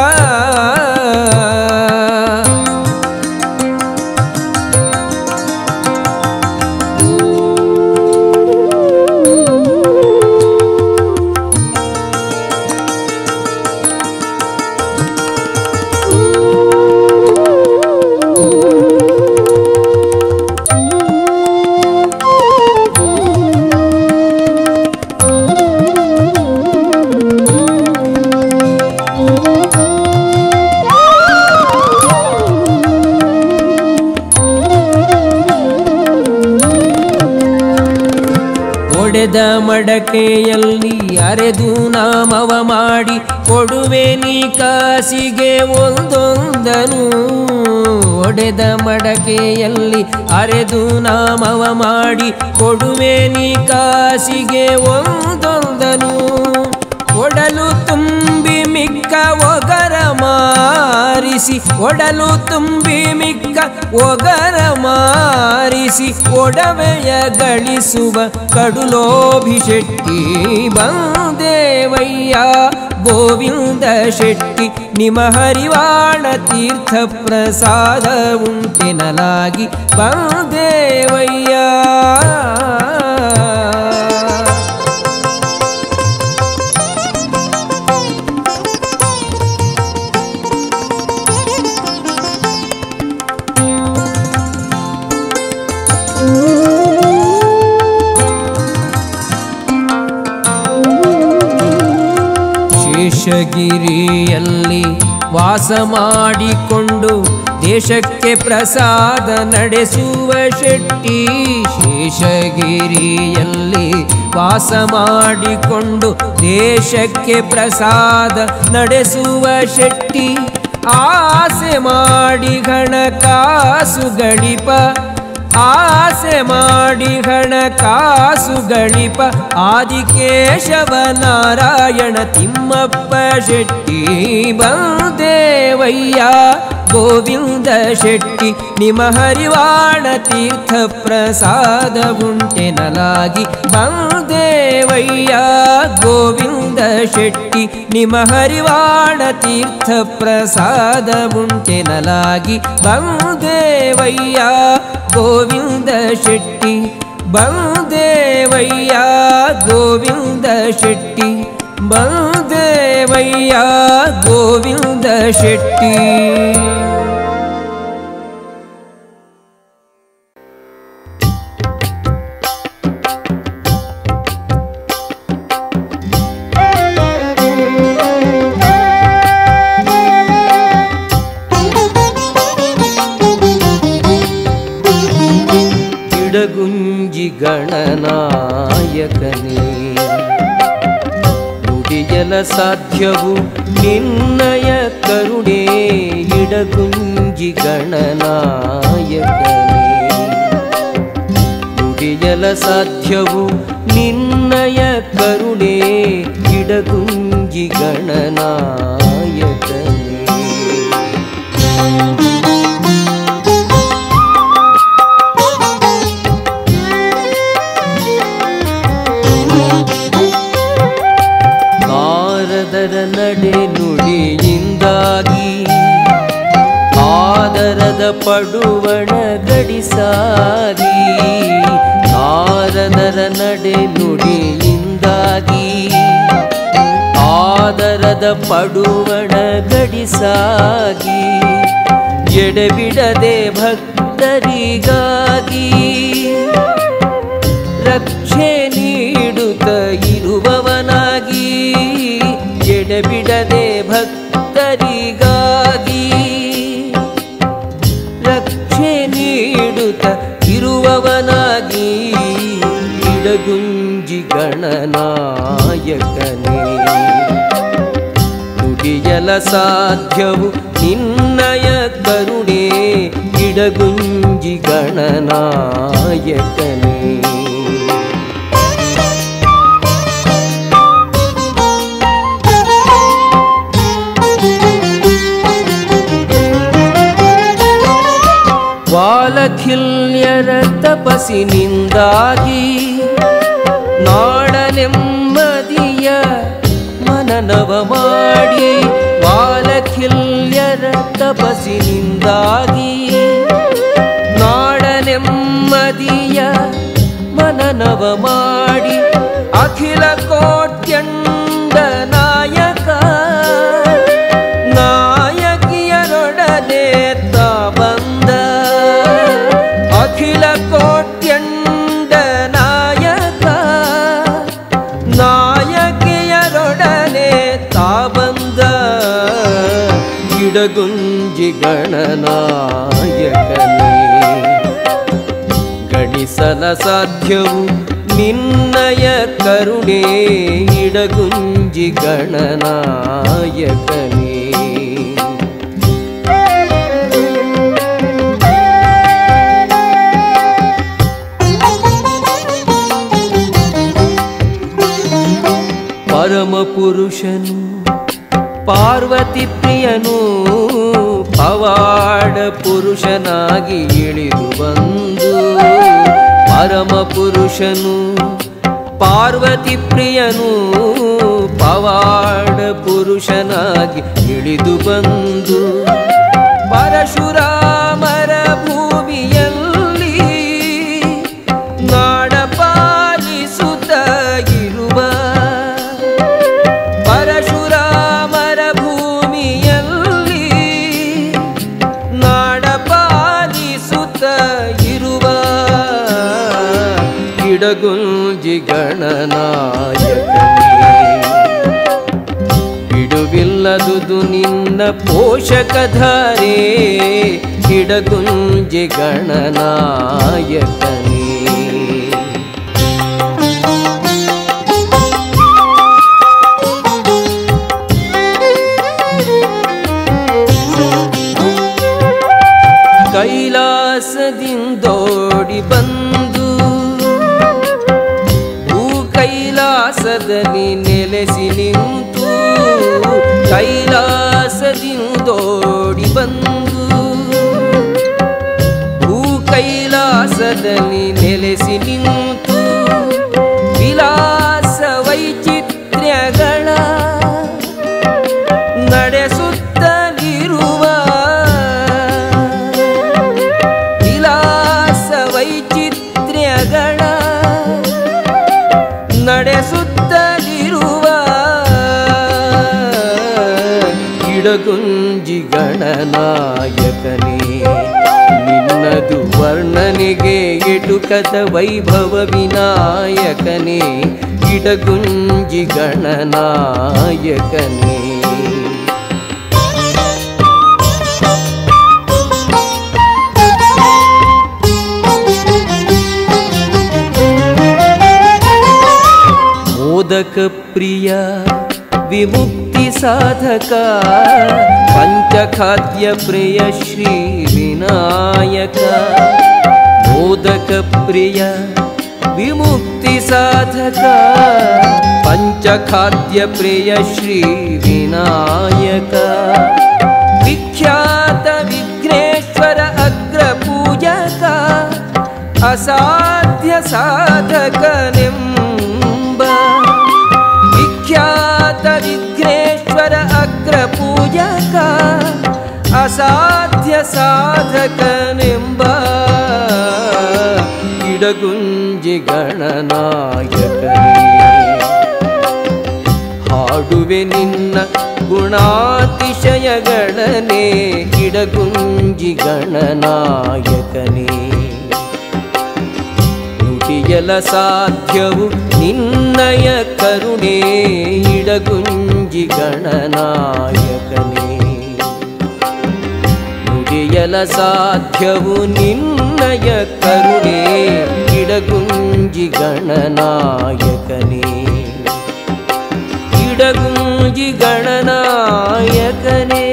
ಒಡೆದ ಮಡಕೆಯಲ್ಲಿ ಅರೆದು ನಾಮವ ಮಾಡಿ ಕೊಡುವೆ ನೀ ಕಾಸಿಗೆ ಒಂದೊಂದನು ಒಡೆದ ಮಡಕೆಯಲ್ಲಿ ಅರೆದು ನಾಮವ ಮಾಡಿ ಕೊಡುವೆ ನೀ ಕಾಸಿಗೆ ಒಂದೊಂದನು ಒಡಲು ತುಂಬಿ ಮಿಕ್ಕ ಒಗರ ಮಾರಿಸಿ ಒಡಲು ತುಂಬಿ ಮಿಕ್ಕ ಒಗರ ಮಾರಿಸಿ ಒಡವೆಯ ಗಳಿಸುವ ಕಡುಲೋಭಿ ಶೆಟ್ಟಿ ಬಂದೇವಯ್ಯ ಗೋವಿಂದ ಶೆಟ್ಟಿ ನಿಮ್ಮ ಹರಿವಾಣ ತೀರ್ಥ ಪ್ರಸಾದ ಉಂಟೆನಲಾಗಿ ಬಂದೇವಯ್ಯ ಶೇಷಗಿರಿಯಲ್ಲಿ ವಾಸ ಮಾಡಿಕೊಂಡು ದೇಶಕ್ಕೆ ಪ್ರಸಾದ ನಡೆಸುವ ಶೆಟ್ಟಿ ಶೇಷಗಿರಿಯಲ್ಲಿ ವಾಸ ಮಾಡಿಕೊಂಡು ದೇಶಕ್ಕೆ ಪ್ರಸಾದ ನಡೆಸುವ ಶೆಟ್ಟಿ ಆಸೆ ಮಾಡಿ ಹಣಕಾಸು ಗಳಿಪ ಆಸೆ ಮಾಡಿ ಹಣಕಾಸು ಗಳಿಪ ಆದಿಕೇಶವ ನಾರಾಯಣ ತಿಮ್ಮಪ್ಪ ಶೆಟ್ಟಿ ಬಂದೇವಯ್ಯ ಗೋವಿಂದ ಶೆಟ್ಟಿ ನಿಮ್ಮ ಹರಿವಾಣ ತೀರ್ಥ ಪ್ರಸಾದ ಉಂಟೆನಲಾಗಿ ಬಂದೇವಯ್ಯ ಗೋವಿಂದ ಶೆಟ್ಟಿ ನಿಮ್ಮ ಹರಿವಾಣ ತೀರ್ಥ ಪ್ರಸಾದ ಉಂಟೆನಲಾಗಿ ಬಂದೇವಯ್ಯ ಗೋವಿಂದ ಶೆಟ್ಟಿ ಬಂದೇವಯ್ಯ ಗೋವಿಂದ ಶೆಟ್ಟಿ ಬಂದೇವಯ್ಯ ಗೋವಿಂದ ಶೆಟ್ಟಿ ಇಡಗುಂಜಿ ಗಣನಾಯಕನೇ ನುಡಿಯಲ ಸಾಧ್ಯವು ನಿನ್ನಯ ಕರುಣೆ ಇಡಗುಂಜಿ ಗಣನಾಯಕನೇ ನುಡಿಯಲ ಸಾಧ್ಯವು ನಿನ್ನಯ ಕರುಣೆ ಇಡಗುಂಜಿ ಗಣನಾಯಕನೇ ನಾರದರ ನಡೆ ನುಡಿಯಿಂದಾಗಿ ಆದರದ ಪಡುವಣ ಗಡಿಸಾಗಿ ನಾರದರ ನಡೆ ನುಡಿಯಿಂದಾಗಿ ಆದರದ ಪಡುವಣ ಗಡಿಸಾಗಿ ಎಡೆಬಿಡದೆ ಭಕ್ತರಿಗಾಗಿ ರಕ್ಷೆ ನೀಡುತ್ತ ಇರುವವನಾಗಿ ಎಡೆಬಿಡದೆ ಭಕ್ತರಿಗಾಗಿ ರಕ್ಷೆ ನೀಡುತ್ತ ಇರುವವನಾಗಿ ಇಡಗುಂಜಿ ಗಣನಾಯಕನೇ ನುಡಿಯಲ ಸಾಧ್ಯವು ನಿನ್ನಯ ಕರುಣೆ ಇಡಗುಂಜಿ ಗಣನಾಯಕನೇ ವಾಲಖಿಲ್ಯರ ತಪಸ್ಸಿನಿಂದಾಗಿ ನಾಡ ನೆಮ್ಮದಿಯ ಮನನವ ಮಾಡಿ ವಾಲಖಿಲ್ಯರ ತಪಸ್ಸಿನಿಂದಾಗಿ ನಾಡ ನೆಮ್ಮದಿಯ ಮನನವ ಮಾಡಿ ಅಖಿಲ ಕೋಟ್ಯಂಡ ನಾಯಕ ನಾಯಕಿಯರೊಡನೆ ತಾ ಬಂದ ಅಖಿಲ ಕೋಟ್ಯಂಡ ನಾಯಕ ನಾಯಕಿಯರೊಡನೆ ತಾ ಬಂದ ಇಡಗುಂಜಿ ಗಣನಾಯಕನೇ ಗಣಿಸಲ ಸಾಧ್ಯವು ನಿನ್ನಯ ಕರುಣೆ ಇಡಗುಂಜಿ ಗಣನಾಯಕನೇ ಪರಮ ಪುರುಷನು ಪಾರ್ವತಿ ಪ್ರಿಯನು ಪವಾಡ ಪುರುಷನಾಗಿ ಇಳಿದು ಬಂದು ಪರಮ ಪುರುಷನು ಪಾರ್ವತಿ ಪ್ರಿಯನು ಪವಾಡ ಪುರುಷನಾಗಿ ಇಳಿದು ಬಂದು ಪರಶುರಾಮರ ಭೂಮಿಯಲ್ಲಿ ನಾಡ ಪಾಲಿಸುತ್ತ ಇರುವ ಪರಶುರಾಮರ ಭೂಮಿಯಲ್ಲಿ ನಾಡ ಪಾಲಿಸುತ್ತ ಇರುವ ಗಿಡಗುಂಜಿ ಗಣನಾಯಕನೇ ಬಿಡುವಿಲ್ಲದುದು ನಿನ್ನ ಪೋಷಕಧಾರೆ ಗಿಡಗುಂಜಿ ಗಣನಾಯಕನೇ ಕೈಲಾಸದಿಂದೋಡಿ ಬಂದು ಭೂ ಕೈಲಾಸದಲ್ಲಿ ನೆಲೆಸಿ ನಿಂತು ಕೈಲಾಸದಿಂದೋಡಿ ಬಂದು ಭೂ ಕೈಲಾಸದಲ್ಲಿ ನೆಲೆಸಿ ನಿಂತು ವಿಲಾಸ ವೈಚಿತ್ರ್ಯಗಳ ನಡೆಸುತ್ತಲಿರುವ ವಿಲಾಸ ವೈಚಿತ್ರ್ಯಗಳ ನಡೆಸುತ್ತಲಿರುವ ಇಡಗುಂಜಿ ಗಣನಾಯಕನೇ ನಿನ್ನದು ವರ್ಣನೆಗೆ ಎಟುಕದ ವೈಭವ ವಿನಾಯಕನೇ ಇಡಗುಂಜಿ ಗಣನಾಯಕನೇ ಮೋದಕ ಪ್ರಿಯ ವಿಮುಕ್ತಿ ಸಾಧಕ ಪಂಚಖಾದ್ಯ ಪ್ರಿಯ ಶ್ರೀ ವಿನಾಯಕ ಮೋದಕ ಪ್ರಿಯ ವಿಮುಕ್ತಿ ಸಾಧಕ ಪಂಚಖಾದ್ಯ ಪ್ರಿಯ ಶ್ರೀ ವಿನಾಯಕ ವಿಖ್ಯಾತ ವಿಘ್ನೇಶ್ವರ ಅಗ್ರ ಪೂಜಕ ಅಸಾಧ್ಯ ಸಾಧಕನೆಂಬ ವಿಖ್ಯಾತ ವಿಘ್ನೇಶ್ವರ ಅಗ್ರ ಪೂಜಕ ಅಸಾಧ್ಯ ಸಾಧಕನೆಂಬ ಇಡಗುಂಜಿ ಗಣನಾಯಕನೇ ಹಾಡುವೆ ನಿನ್ನ ಗುಣಾತಿಶಯಗಳನೆ ಇಡಗುಂಜಿ ಗಣನಾಯಕನೇ ನುಡಿಯಲ ಸಾಧ್ಯವು ನಿನ್ನಯ ಕರುಣೆ ಇಡಗುಂಜಿ ಗಣನಾಯಕನೇ ನುಡಿಯಲ ಸಾಧ್ಯವು ನಿನ್ನಯ ಕರುಣೆ ಇಡಗುಂಜಿ ಗಣನಾಯಕನೇ ಇಡಗುಂಜಿ ಗಣನಾಯಕನೇ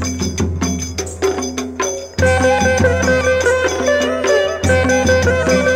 Thank you.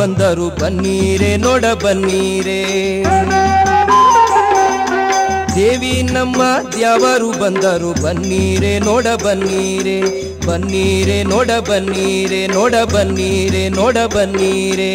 ಬಂದರು ಬನ್ನೀರೆ ನೋಡ ಬನ್ನೀರೆ ದೇವಿ ನಮ್ಮ ದ್ಯಾವರು ಬಂದರು ಬನ್ನೀರೆ ನೋಡ ಬನ್ನೀರೆ ಬನ್ನೀರೆ ನೋಡ ಬನ್ನೀರೆ ನೋಡ ಬನ್ನೀರೆ ನೋಡ ಬನ್ನೀರೆ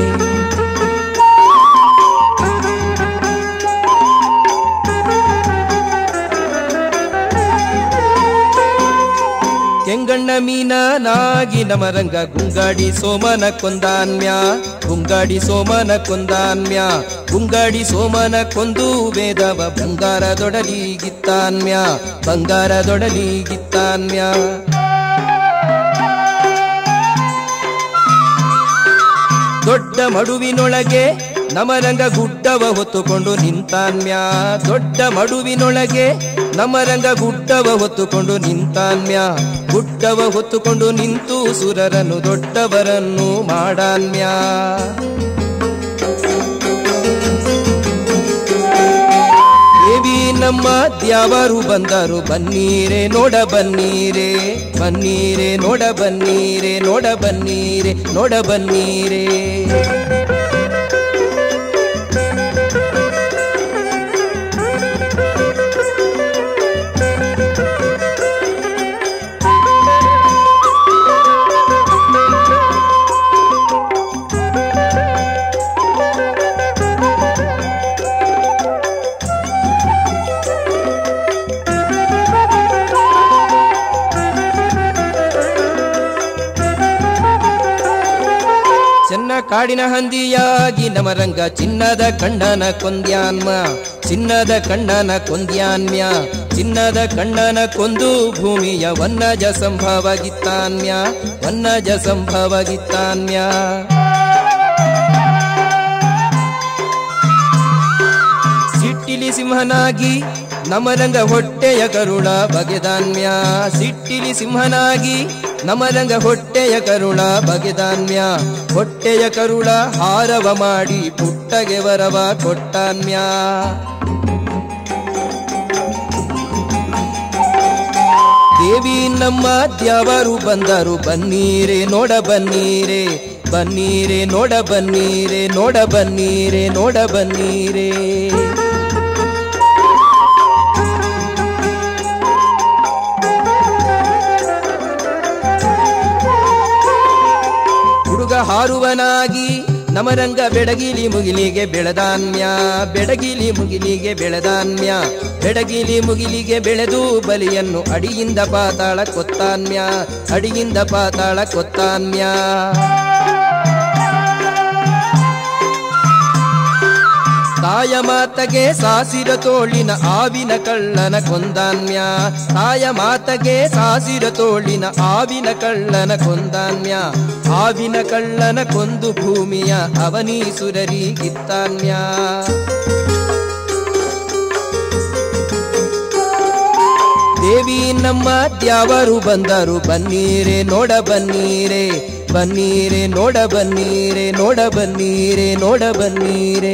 ಕೆಂಗಣ್ಣ ಮೀನನಾಗಿ ನಮರಂಗ ಗುಂಗಾಡಿ ಸೋಮನ ಕೊಂದಾನ್ಯ ಗುಂಗಾಡಿ ಸೋಮನ ಕೊಂದಾನ್ಯ ಗುಂಗಾಡಿ ಸೋಮನ ಕೊಂದು ವೇದವ ಬಂಗಾರದೊಡಲಿಗಿತ್ತಾನ್ಯ ಬಂಗಾರದೊಡಲಿಗಿತ್ತಾನ್ಯ ದೊಡ್ಡ ಮಡುವಿನೊಳಗೆ ನಮರಂಗ ಗುಡ್ಡವ ಹೊತ್ತುಕೊಂಡು ನಿಂತಾನ್ಯ ದೊಡ್ಡ ಮಡುವಿನೊಳಗೆ ನಮರಂಗ ಗುಡ್ಡವ ಹೊತ್ತುಕೊಂಡು ನಿಂತಾನ್ಯ ಗುಡ್ಡವ ಹೊತ್ತುಕೊಂಡು ನಿಂತು ಸುರರನ್ನು ದೊಡ್ಡವರನ್ನು ಮಾಡಾನ್ಯ ದೇವಿ ನಮ್ಮ ದ್ಯಾವರು ಬಂದರು ಬನ್ನೀರೆ ನೋಡ ಬನ್ನೀರೆ ಬನ್ನೀರೆ ನೋಡ ಬನ್ನೀರೆ ನೋಡ ಬನ್ನೀರೆ ನೋಡ ಬನ್ನೀರೆ ಚೆನ್ನ ಕಾಡಿನ ಹಂದಿಯಾಗಿ ನಮರಂಗ ಚಿನ್ನದ ಕಣ್ಣನ ಕೊಂದ್ಯಾನ್ಮ ಚಿನ್ನದ ಕಣ್ಣನ ಕೊಂದ್ಯಾನ್ಯ ಚಿನ್ನದ ಕಣ್ಣನ ಕೊಂದು ಭೂಮಿಯ ವನ್ನಜ ಸಂಭವಗಿತ್ತಾನ್ಯ ವನ್ನಜ ಸಂಭವಗಿತ್ತಾನ್ಯ ಸಿಟ್ಟಿಲಿ ಸಿಂಹನಾಗಿ ನಮರಂಗ ಹೊಟ್ಟೆಯ ಕರುಳ ಬಗೆದಾನ್ಯ ಸಿಟ್ಟಿಲಿ ಸಿಂಹನಾಗಿ ನಮರಂಗ ಹೊಟ್ಟೆಯ ಕರುಳ ಬಗೆದಾನ್ಯ ಹೊಟ್ಟೆಯ ಕರುಳ ಹಾರವ ಮಾಡಿ ಪುಟ್ಟಗೆ ವರವ ಕೊಟ್ಟಾನ್ಯ ದೇವಿ ನಮ್ಮ ದ್ಯಾವರು ಬಂದರು ಬನ್ನೀರೆ ನೋಡ ಬನ್ನೀರೆ ಬನ್ನೀರೆ ನೋಡ ಬನ್ನೀರೆ ನೋಡ ಬನ್ನೀರೆ ನೋಡ ಬನ್ನೀರೆ ಹುಡುಗ ಹಾರುವನಾಗಿ ನಮರಂಗ ಬೆಡಗಿಲಿ ಮುಗಿಲಿಗೆ ಬೆಳೆದಾನ್ಯ ಬೆಡಗಿಲಿ ಮುಗಿಲಿಗೆ ಬೆಳೆದಾನ್ಯ ಬೆಡಗಿಲಿ ಮುಗಿಲಿಗೆ ಬೆಳೆದು ಬಲಿಯನ್ನು ಅಡಿಯಿಂದ ಪಾತಾಳ ಕೊತ್ತಾನ್ಯ ಅಡಿಯಿಂದ ಪಾತಾಳ ಕೊತ್ತಾನ್ಯ ತಾಯ ಮಾತಗೆ ಸಾಸಿರ ತೋಳಿನ ಆವಿನ ಕಳ್ಳನ ಕೊಂದಾನ್ಯ ತಾಯ ಮಾತಗೆ ಸಾಸಿರ ತೋಳಿನ ಆವಿನ ಕಳ್ಳನ ಕೊಂದಾನ್ಯ ಆವಿನ ಕಳ್ಳನ ಕೊಂದು ಭೂಮಿಯ ಅವನೀಸುರರಿಗಿತ್ತಾನ್ಯ ದೇವಿ ನಮ್ಮ ದ್ಯಾವರು ಬಂದರು ಬನ್ನೀರೆ ನೋಡ ಬನ್ನೀರೆ ಬನ್ನೀರೆ ನೋಡ ಬನ್ನೀರೆ ನೋಡ ಬನ್ನೀರೆ ನೋಡ ಬನ್ನೀರೆ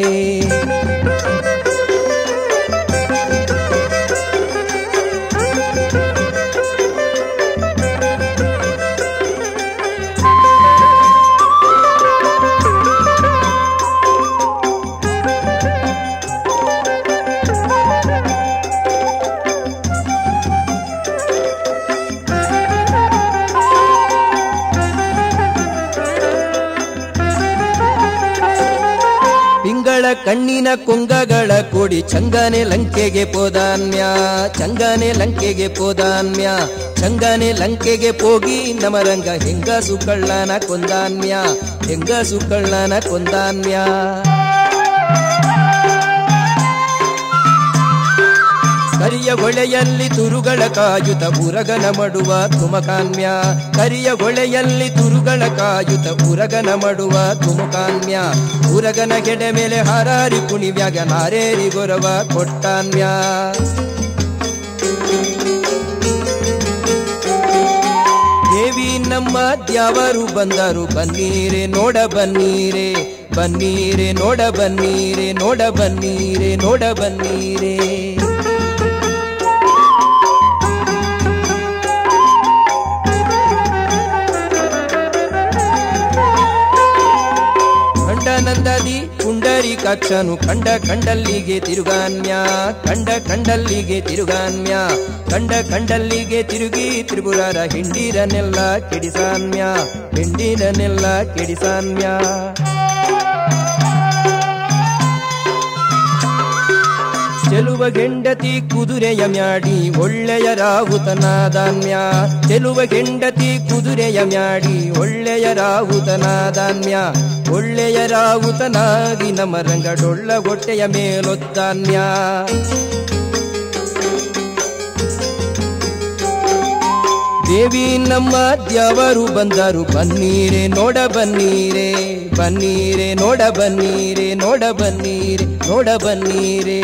ಪಿಂಗಳ ಕಣ್ಣಿನ ಕೊಂಗಗಳ ಕೂಡಿ ಚಂಗನೆ ಲಂಕೆಗೆ ಪೋದಾನ್ಯ ಚಂಗನೆ ಲಂಕೆಗೆ ಪೋದಾನ್ಯ ಚಂಗನೆ ಲಂಕೆಗೆ ಹೋಗಿ ನಮರಂಗ ಹೆಂಗಸು ಕಳ್ಳನ ಕೊಂದಾನ್ಯ ಹೆಂಗಸು ಕಳ್ಳನ ಕೊಂದಾನ್ಯ ಕರಿಯ ಹೊಳೆಯಲ್ಲಿ ತುರುಗಳ ಕಾಯುತ ಉರಗನ ಮಡುವ ತುಮಕಾನ್ಯ ಕರಿಯ ಹೊಳೆಯಲ್ಲಿ ತುರುಗಳ ಕಾಯುತ ಉರಗನ ಮಡುವ ತುಮಕಾನ್ಯ ಉರಗನ ಗೆಡೆ ಮೇಲೆ ಹರಾರಿ ಕುಣಿವ್ಯಾಗ ನಾರೇರಿ ಗೊರವ ಕೊಟ್ಟಾನ್ಯ ದೇವಿ ನಮ್ಮ ದ್ಯಾವರು ಬಂದರು ಬನ್ನೀರೆ ನೋಡ ಬನ್ನೀರೆ ಬನ್ನೀರೆ ನೋಡ ಬನ್ನೀರೆ ನೋಡ ಬನ್ನೀರೆ ನೋಡ ಬನ್ನೀರೆ ಆನಂದದಿ ಪುಂಡರೀಕಾಕ್ಷನು ಕಂಡ ಕಂಡಲ್ಲಿಗೆ ತಿರುಗಾನ್ಯ ಕಂಡ ಕಂಡಲ್ಲಿಗೆ ತಿರುಗಾನ್ಯ ಕಂಡ ಕಂಡಲ್ಲಿಗೆ ತಿರುಗಿ ತ್ರಿಪುರರ ಹಿಂಡಿರನೆಲ್ಲ ಕೆಡಿಸಾನ್ಯ ಹಿಂಡಿರನೆಲ್ಲ ಕೆಡಿಸಾನ್ಯ ಚೆಲುವ ಗೆಂಡತಿ ಕುದುರೆಯ ಮ್ಯಾಡಿ ಒಳ್ಳೆಯ ರಾಹುತನಾದಾನ್ಯ ಚೆಲುವ ಗೆಂಡತಿ ಕುದುರೆಯ ಮ್ಯಾಡಿ ಒಳ್ಳೆಯ ರಾಹುತನಾದಾನ್ಯ ಒಳ್ಳೆಯ ರಾಹುತನಾಗಿ ನಮ್ಮ ರಂಗಡೊಳ್ಳ ಹೊಟ್ಟೆಯ ಮೇಲೊದ್ದಾನ್ಯ ದೇವಿ ನಮ್ಮ ದ್ಯಾವರು ಬಂದರು ಬನ್ನೀರೆ ನೋಡ ಬನ್ನೀರೆ ಬನ್ನೀರೆ ನೋಡ ಬನ್ನೀರೆ ನೋಡ ಬನ್ನೀರೆ ನೋಡ ಬನ್ನೀರೆ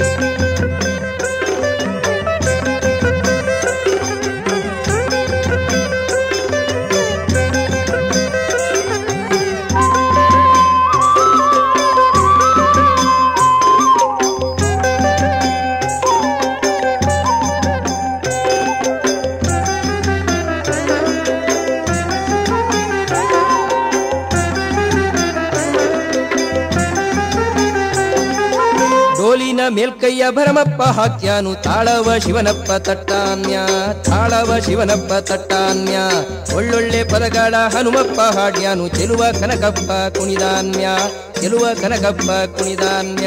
ಡೋಲಿನ ಮೇಲ್ಕೈಯ ಭರಮಪ್ಪ ಹಾಕ್ಯಾನು ತಾಳವ ಶಿವನಪ್ಪ ತಟ್ಟಾನ್ಯ ತಾಳವ ಶಿವನಪ್ಪ ತಟ್ಟಾನ್ಯ ಒಳ್ಳೊಳ್ಳೆ ಪದಗಾಡ ಹನುಮಪ್ಪ ಹಾಡ್ಯಾನು ಚೆಲುವ ಕನಕಪ್ಪ ಕುಣಿದಾನ್ಯ ಚೆಲುವ ಕನಕಪ್ಪ ಕುಣಿದಾನ್ಯ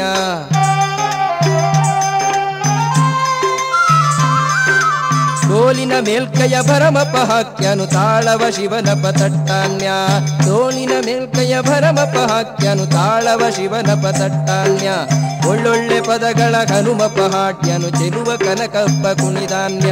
ಡೋಲಿನ ಮೇಲ್ಕೈಯ ಭರಮಪ್ಪ ಹಾಕ್ಯಾನು ತಾಳವ ಶಿವನಪ್ಪ ತಟ್ಟಾನ್ಯ ಡೋಲಿನ ಮೇಲ್ಕೈಯ ಭರಮಪ್ಪ ಹಾಕ್ಯಾನು ತಾಳವ ಶಿವನಪ್ಪ ತಟ್ಟಾನ್ಯ ಒಳ್ಳೊಳ್ಳೆ ಪದಗಳ ಹನುಮಪ್ಪ ಹಾಡ್ಯನು ಚೆಲುವ ಕನಕಪ್ಪ ಕುಣಿದಾನ್ಯ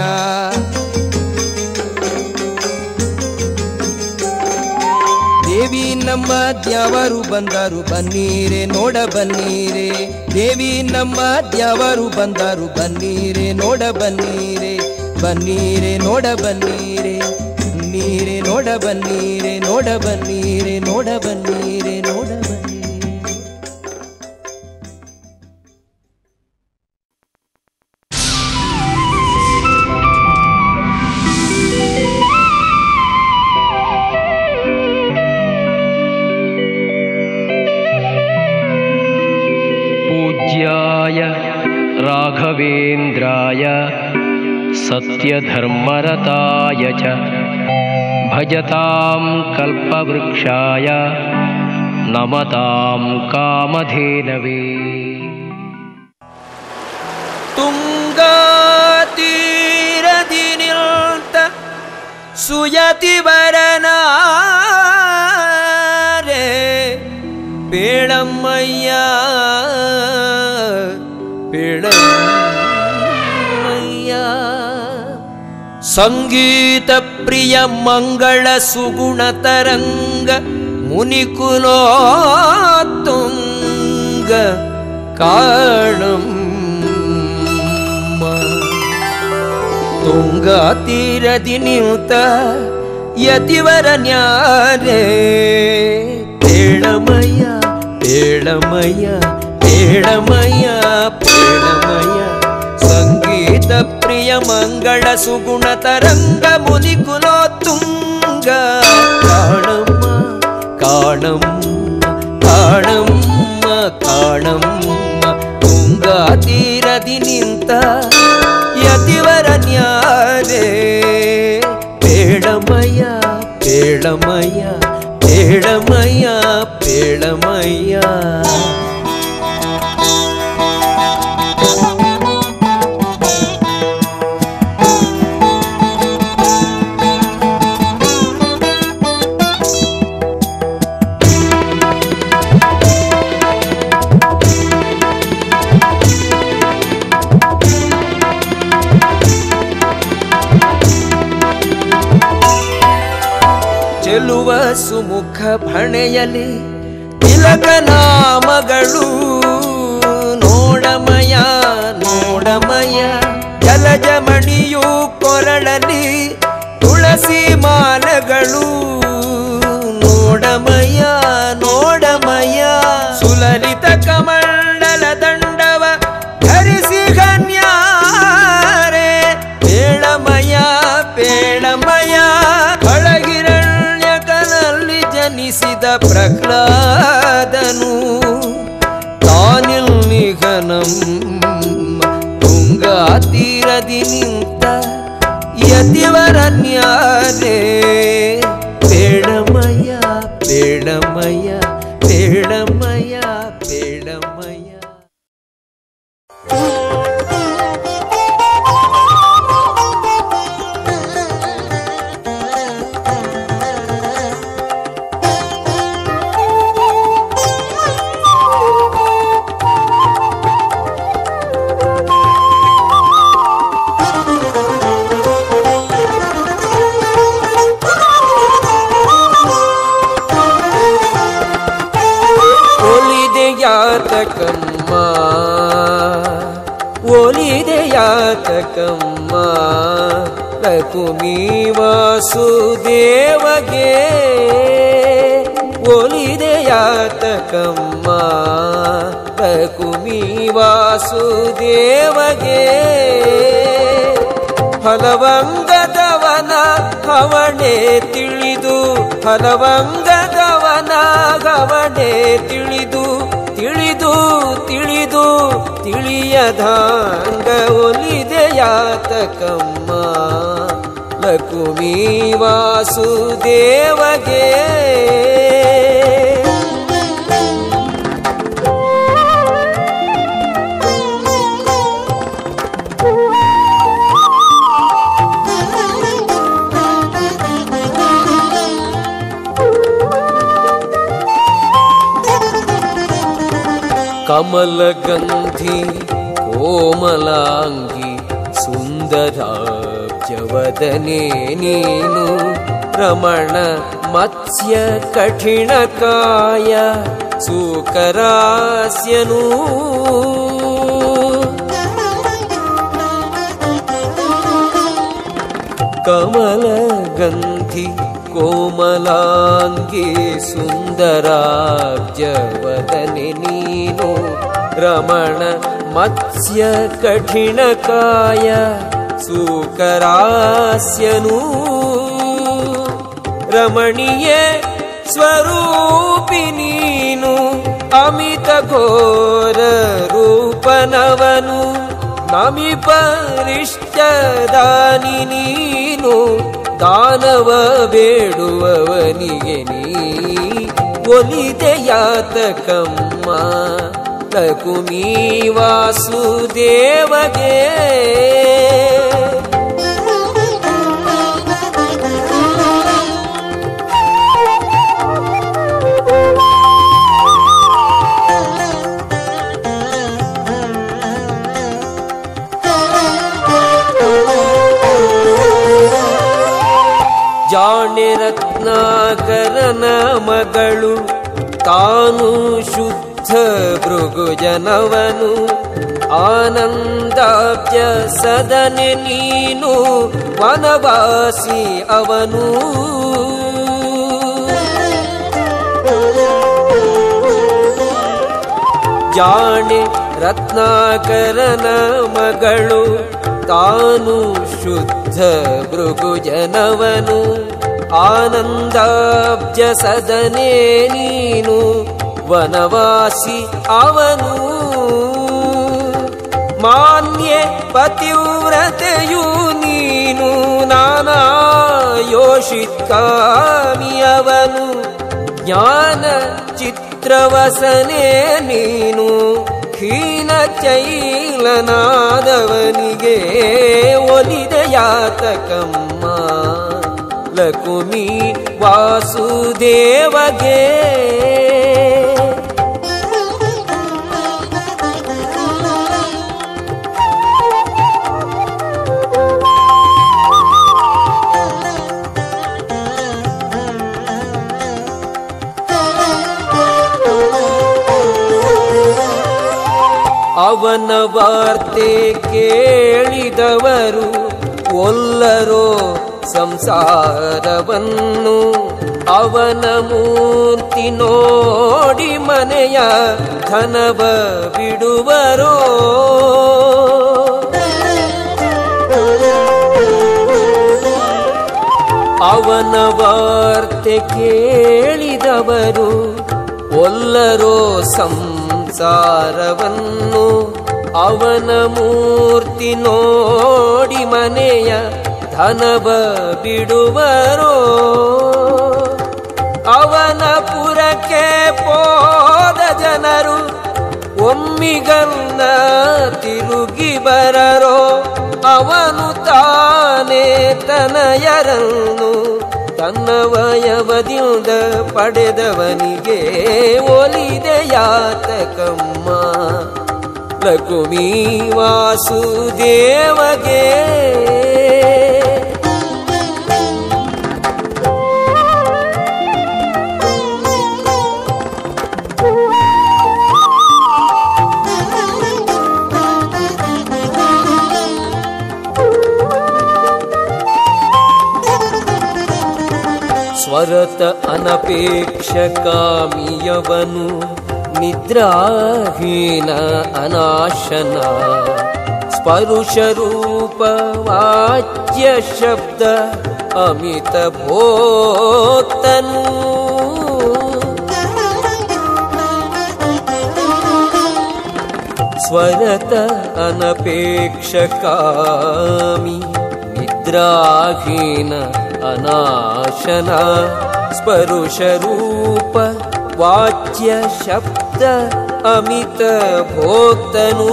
ದೇವಿ ನಮ್ಮ ದ್ಯಾವರು ಬಂದರು ಬನ್ನೀರೆ ನೋಡ ಬನ್ನೀರೆ ದೇವಿ ನಮ್ಮ ದ್ಯಾವರು ಬಂದರು ಬನ್ನೀರೆ ನೋಡ ಬನ್ನೀರೆ ಬನ್ನೀರೆ ನೋಡ ಬನ್ನೀರೆ ನೀರೆ ನೋಡ ಬನ್ನೀರೆ ನೋಡ ಬನ್ನೀರೆ ನೋಡ ಬನ್ನೀರೆ ನೋಡ ಬನ್ನೀರೆ पूज्याय राघवेन्द्राय सत्यधर्मरताय च भजतां कल्पवृक्षाय नमतां कामधेनवे ತುಂಗಾತೀರದಿ ನಿಲ್ತ ಸುಯತಿ ವರನಾರೆ ಪೇಳಮ್ಮಯ್ಯ ಪೇಳಮ್ಮಯ್ಯ ಸಂಗೀತ ಪ್ರಿಯ ಮಂಗಳ ಸುಗುಣ ತರಂಗ ಮುನಿಕುಲೋತ್ತುಂಗ ಕಾಣಮ್ಮ ತುಂಗ ತೀರದಿ ನಿಂತ ಯತಿವರ ನ್ಯಾರೆ ಪೇಳಮಯ್ಯ ಪೇಳಮಯ್ಯ ಪೇಳಮಯ್ಯ ಪೇಳಮಯ್ಯ ಸಂಗೀತ ಪ್ರಿಯ ಮಂಗಳ ಸುಗುಣ ತರಂಗ ಮುನಿಕುಲೋ ತುಂಗ ಕಾಣಮ್ಮ ಕಾಣಮ್ಮ ಕಾಣಮ್ಮ ಕಾಣಮ್ಮ ತುಂಗ ತೀರದಿ ನಿಂತ ಯತಿವರ ನ್ಯಾರೆ ಪೇಳಮಯ್ಯ ಪೇಳಮಯ್ಯ ಪೇಳಮಯ್ಯ ಪೇಳಮಯ್ಯ ಚೆಲುವ ಸುಮುಖ ಭಣೆಯಲಿ ತಿಲಕ ನಾಮಗಳು ನೋಡಮಯ ನೋಡಮಯ ಜಲಜಮಣಿಯು ಕೊರಳಲಿ ತುಳಸಿ ಮಾಲಗಳು ನೋಡಮಯ ನೋಡಮಯ ಸುಲಲಿತ ಕಮಂಡಲ ದಂಡವ ಧರಿಸಿ ಗಣ್ಯಾರೆ ಪೇಳಮಯ ಪೇಳಮಯ ಕಳಗಿರಣ್ಯಕನಲ್ಲಿ ಜನಿಸಿದ ಪ್ರಹ್ಲಾದನು ನಮ್ಮ ತುಂಗಾ ತೀರದಿ ನಿಂತ ಯತಿವರನ್ಯಾರೇ ಬೇಡಮಯ ಬೇಡಮಯ ಬೇಡಮಯ ಬೇಡಮಯ ಒಲಿದೆಯಾತಕಮ್ಮ ಒಲಿದೆಯಾತಕಮ್ಮ ಲಕುಮಿ ವಾಸುದೇವಗೆ ಒಲಿದೆಯಾತಕಮ್ಮ ಲಕುಮಿ ವಾಸುದೇವಗೆ ಫಲವಂಗದವನ ಹವಣೆ ತಿಳಿದು ಫಲವಂಗದವನ ಗವಣೆ ತಿಳಿದು ತಿಳಿದು ತಿಳಿದು ತಿಳಿಯದಾಂಗ ಒಲಿದೆಯಾತಕಮ್ಮ ಲಕುಮಿ ವಾಸುದೇವಗೆ ಕಮಲಗಂಧಿ ಕೋಮಲಾಂಗಿ ಸುಂದರಾಬ್ಜವದನೆ ನೀನು ರಮಣ ಮತ್ಸ್ಯ ಕಠಿಣ ಕಾಯ ಸೂಕರಾಸ್ಯನು ಕಮಲಗಂಧಿ ಕೋಮಲಾಂಗಿ ಸುಂದರಾಬ್ಜವದನೆ ನೀನು ರಮಣ ಮತ್ಸ್ಯ ಕಠಿಣ ಕಾಯ ಸೂಕರಾಸ್ಯನು ರಮಣೀಯ ಸ್ವರೂಪಿ ನೀನು ಅಮಿತ ಘೋರ ರೂಪನವನು ನಮಿಪರಿಷ್ಟದಾನಿ ನೀನು ದಾನವ ಬೇಡುವವನಿಗೆ ನೀ ಒಲಿದೆಯಾತಕಮ್ಮ ಲಕುಮಿ ವಾಸುದೇವಗೆ ಜಾಣೆ ರತ್ನಾಕರನ ಮಗಳು ತಾನು ಶುದ್ಧ ಭೃಗುಜನವನು ಆನಂದಾಬ್ಜ ಸದನೆ ನೀನು ವನವಾಸಿ ಅವನು ಜಾಣೆ ರತ್ನಾಕರನ ಮಗಳು ತಾನು ಶುದ್ಧ ಭೃಗುಜನವನು ಆನಂದಾಬ್ಜ ಸದನೆ ನೀನು ವನವಾಸಿ ಅವನು ಮಾನ್ಯ ಪತಿವ್ರತೆಯು ನೀನು ನಾನಾ ಯೋಷಿತ್ಕಾಮಿಯವನು ಜ್ಞಾನ ಚಿತ್ರವಸನೆ ನೀನು ಹೀನ ಚೈಲನಾದವನಿಗೆ ಒಲಿದಯಾತಕಮ್ಮ ಲಕುಮಿ ವಾಸುದೇವಗೆ ಅವನ ವಾರ್ತೆ ಕೇಳಿದವರು ಒಲ್ಲರೋ ಸಂಸಾರವನ್ನು ಅವನ ಮೂರ್ತಿ ನೋಡಿ ಮನೆಯ ಧನವ ಬಿಡುವರೋ ಅವನ ವಾರ್ತೆ ಕೇಳಿದವರು ಒಲ್ಲರೋ ಸಂಸಾರವನ್ನು ಸಂಸಾರವನ್ನು ಅವನ ಮೂರ್ತಿ ನೋಡಿ ಮನೆಯ ಧನವ ಬಿಡುವರೋ ಅವನ ಪುರಕ್ಕೆ ಪೋದ ಜನರು ಒಮ್ಮಿಗನ್ನ ತಿರುಗಿ ಬರರೋ ಅವನು ತಾನೇ ತನಯರನ್ನು ತನ್ನ ವಯವದಿಂದ ಪಡೆದವನಿಗೆ ಒಲಿದೆಯಾತಕಮ್ಮ ಲಕುಮಿ ವಾಸುದೇವಗೆ ಸ್ವರತ ಅನಪೇಕ್ಷ ಕಾಮಿಯವನು ನಿದ್ರಾಹೀನ ಅನಾಶನ ಸ್ಪರುಶ ರೂಪ ವಾಚ್ಯ ಶಬ್ದ ಅಮಿತ ಭೋಕ್ತನು ಸ್ವರತ ಅನಪೇಕ್ಷ ಕಾಮಿ ನಿದ್ರಾಹೀನ ಅನಾಶನ ಸ್ಪರುಶ ರೂಪ ವಾಚ್ಯ ಶಬ್ದ ಅಮಿತ ಭೋಕ್ತನು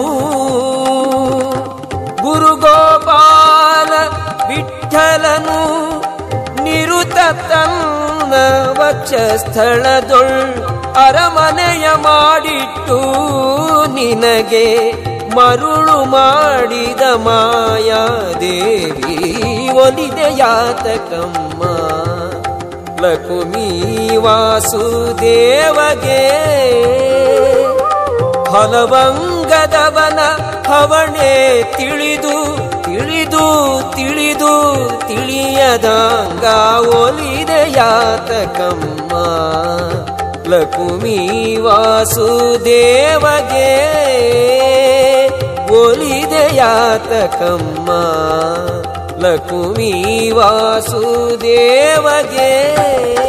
ಗುರುಗೋಪಾಲ ವಿಠಲನು ನಿರುತ ತನ್ನ ವಕ್ಷಸ್ಥಳದೊಳ್ ಅರಮನೆಯ ಮಾಡಿಟ್ಟು ನಿನಗೆ ಮರುಳು ಮಾಡಿದ ಮಾಯಾದೇವಿ ಒಲಿದೆಯಾತಕಮ್ಮ ಲಕುಮಿ ವಾಸುದೇವಗೆ ಫಲವಂಗದವನ ಹವಣೆ ತಿಳಿದು ತಿಳಿದು ತಿಳಿದು ತಿಳಿಯದಂಗ ಒಲಿದೆಯಾತಕಮ್ಮ ಲಕುಮಿ ವಾಸುದೇವಗೆ ಒಲಿದೆಯಾತಕಮ್ಮ ಲಕುಮಿ ವಾಸುದೇವಗೆ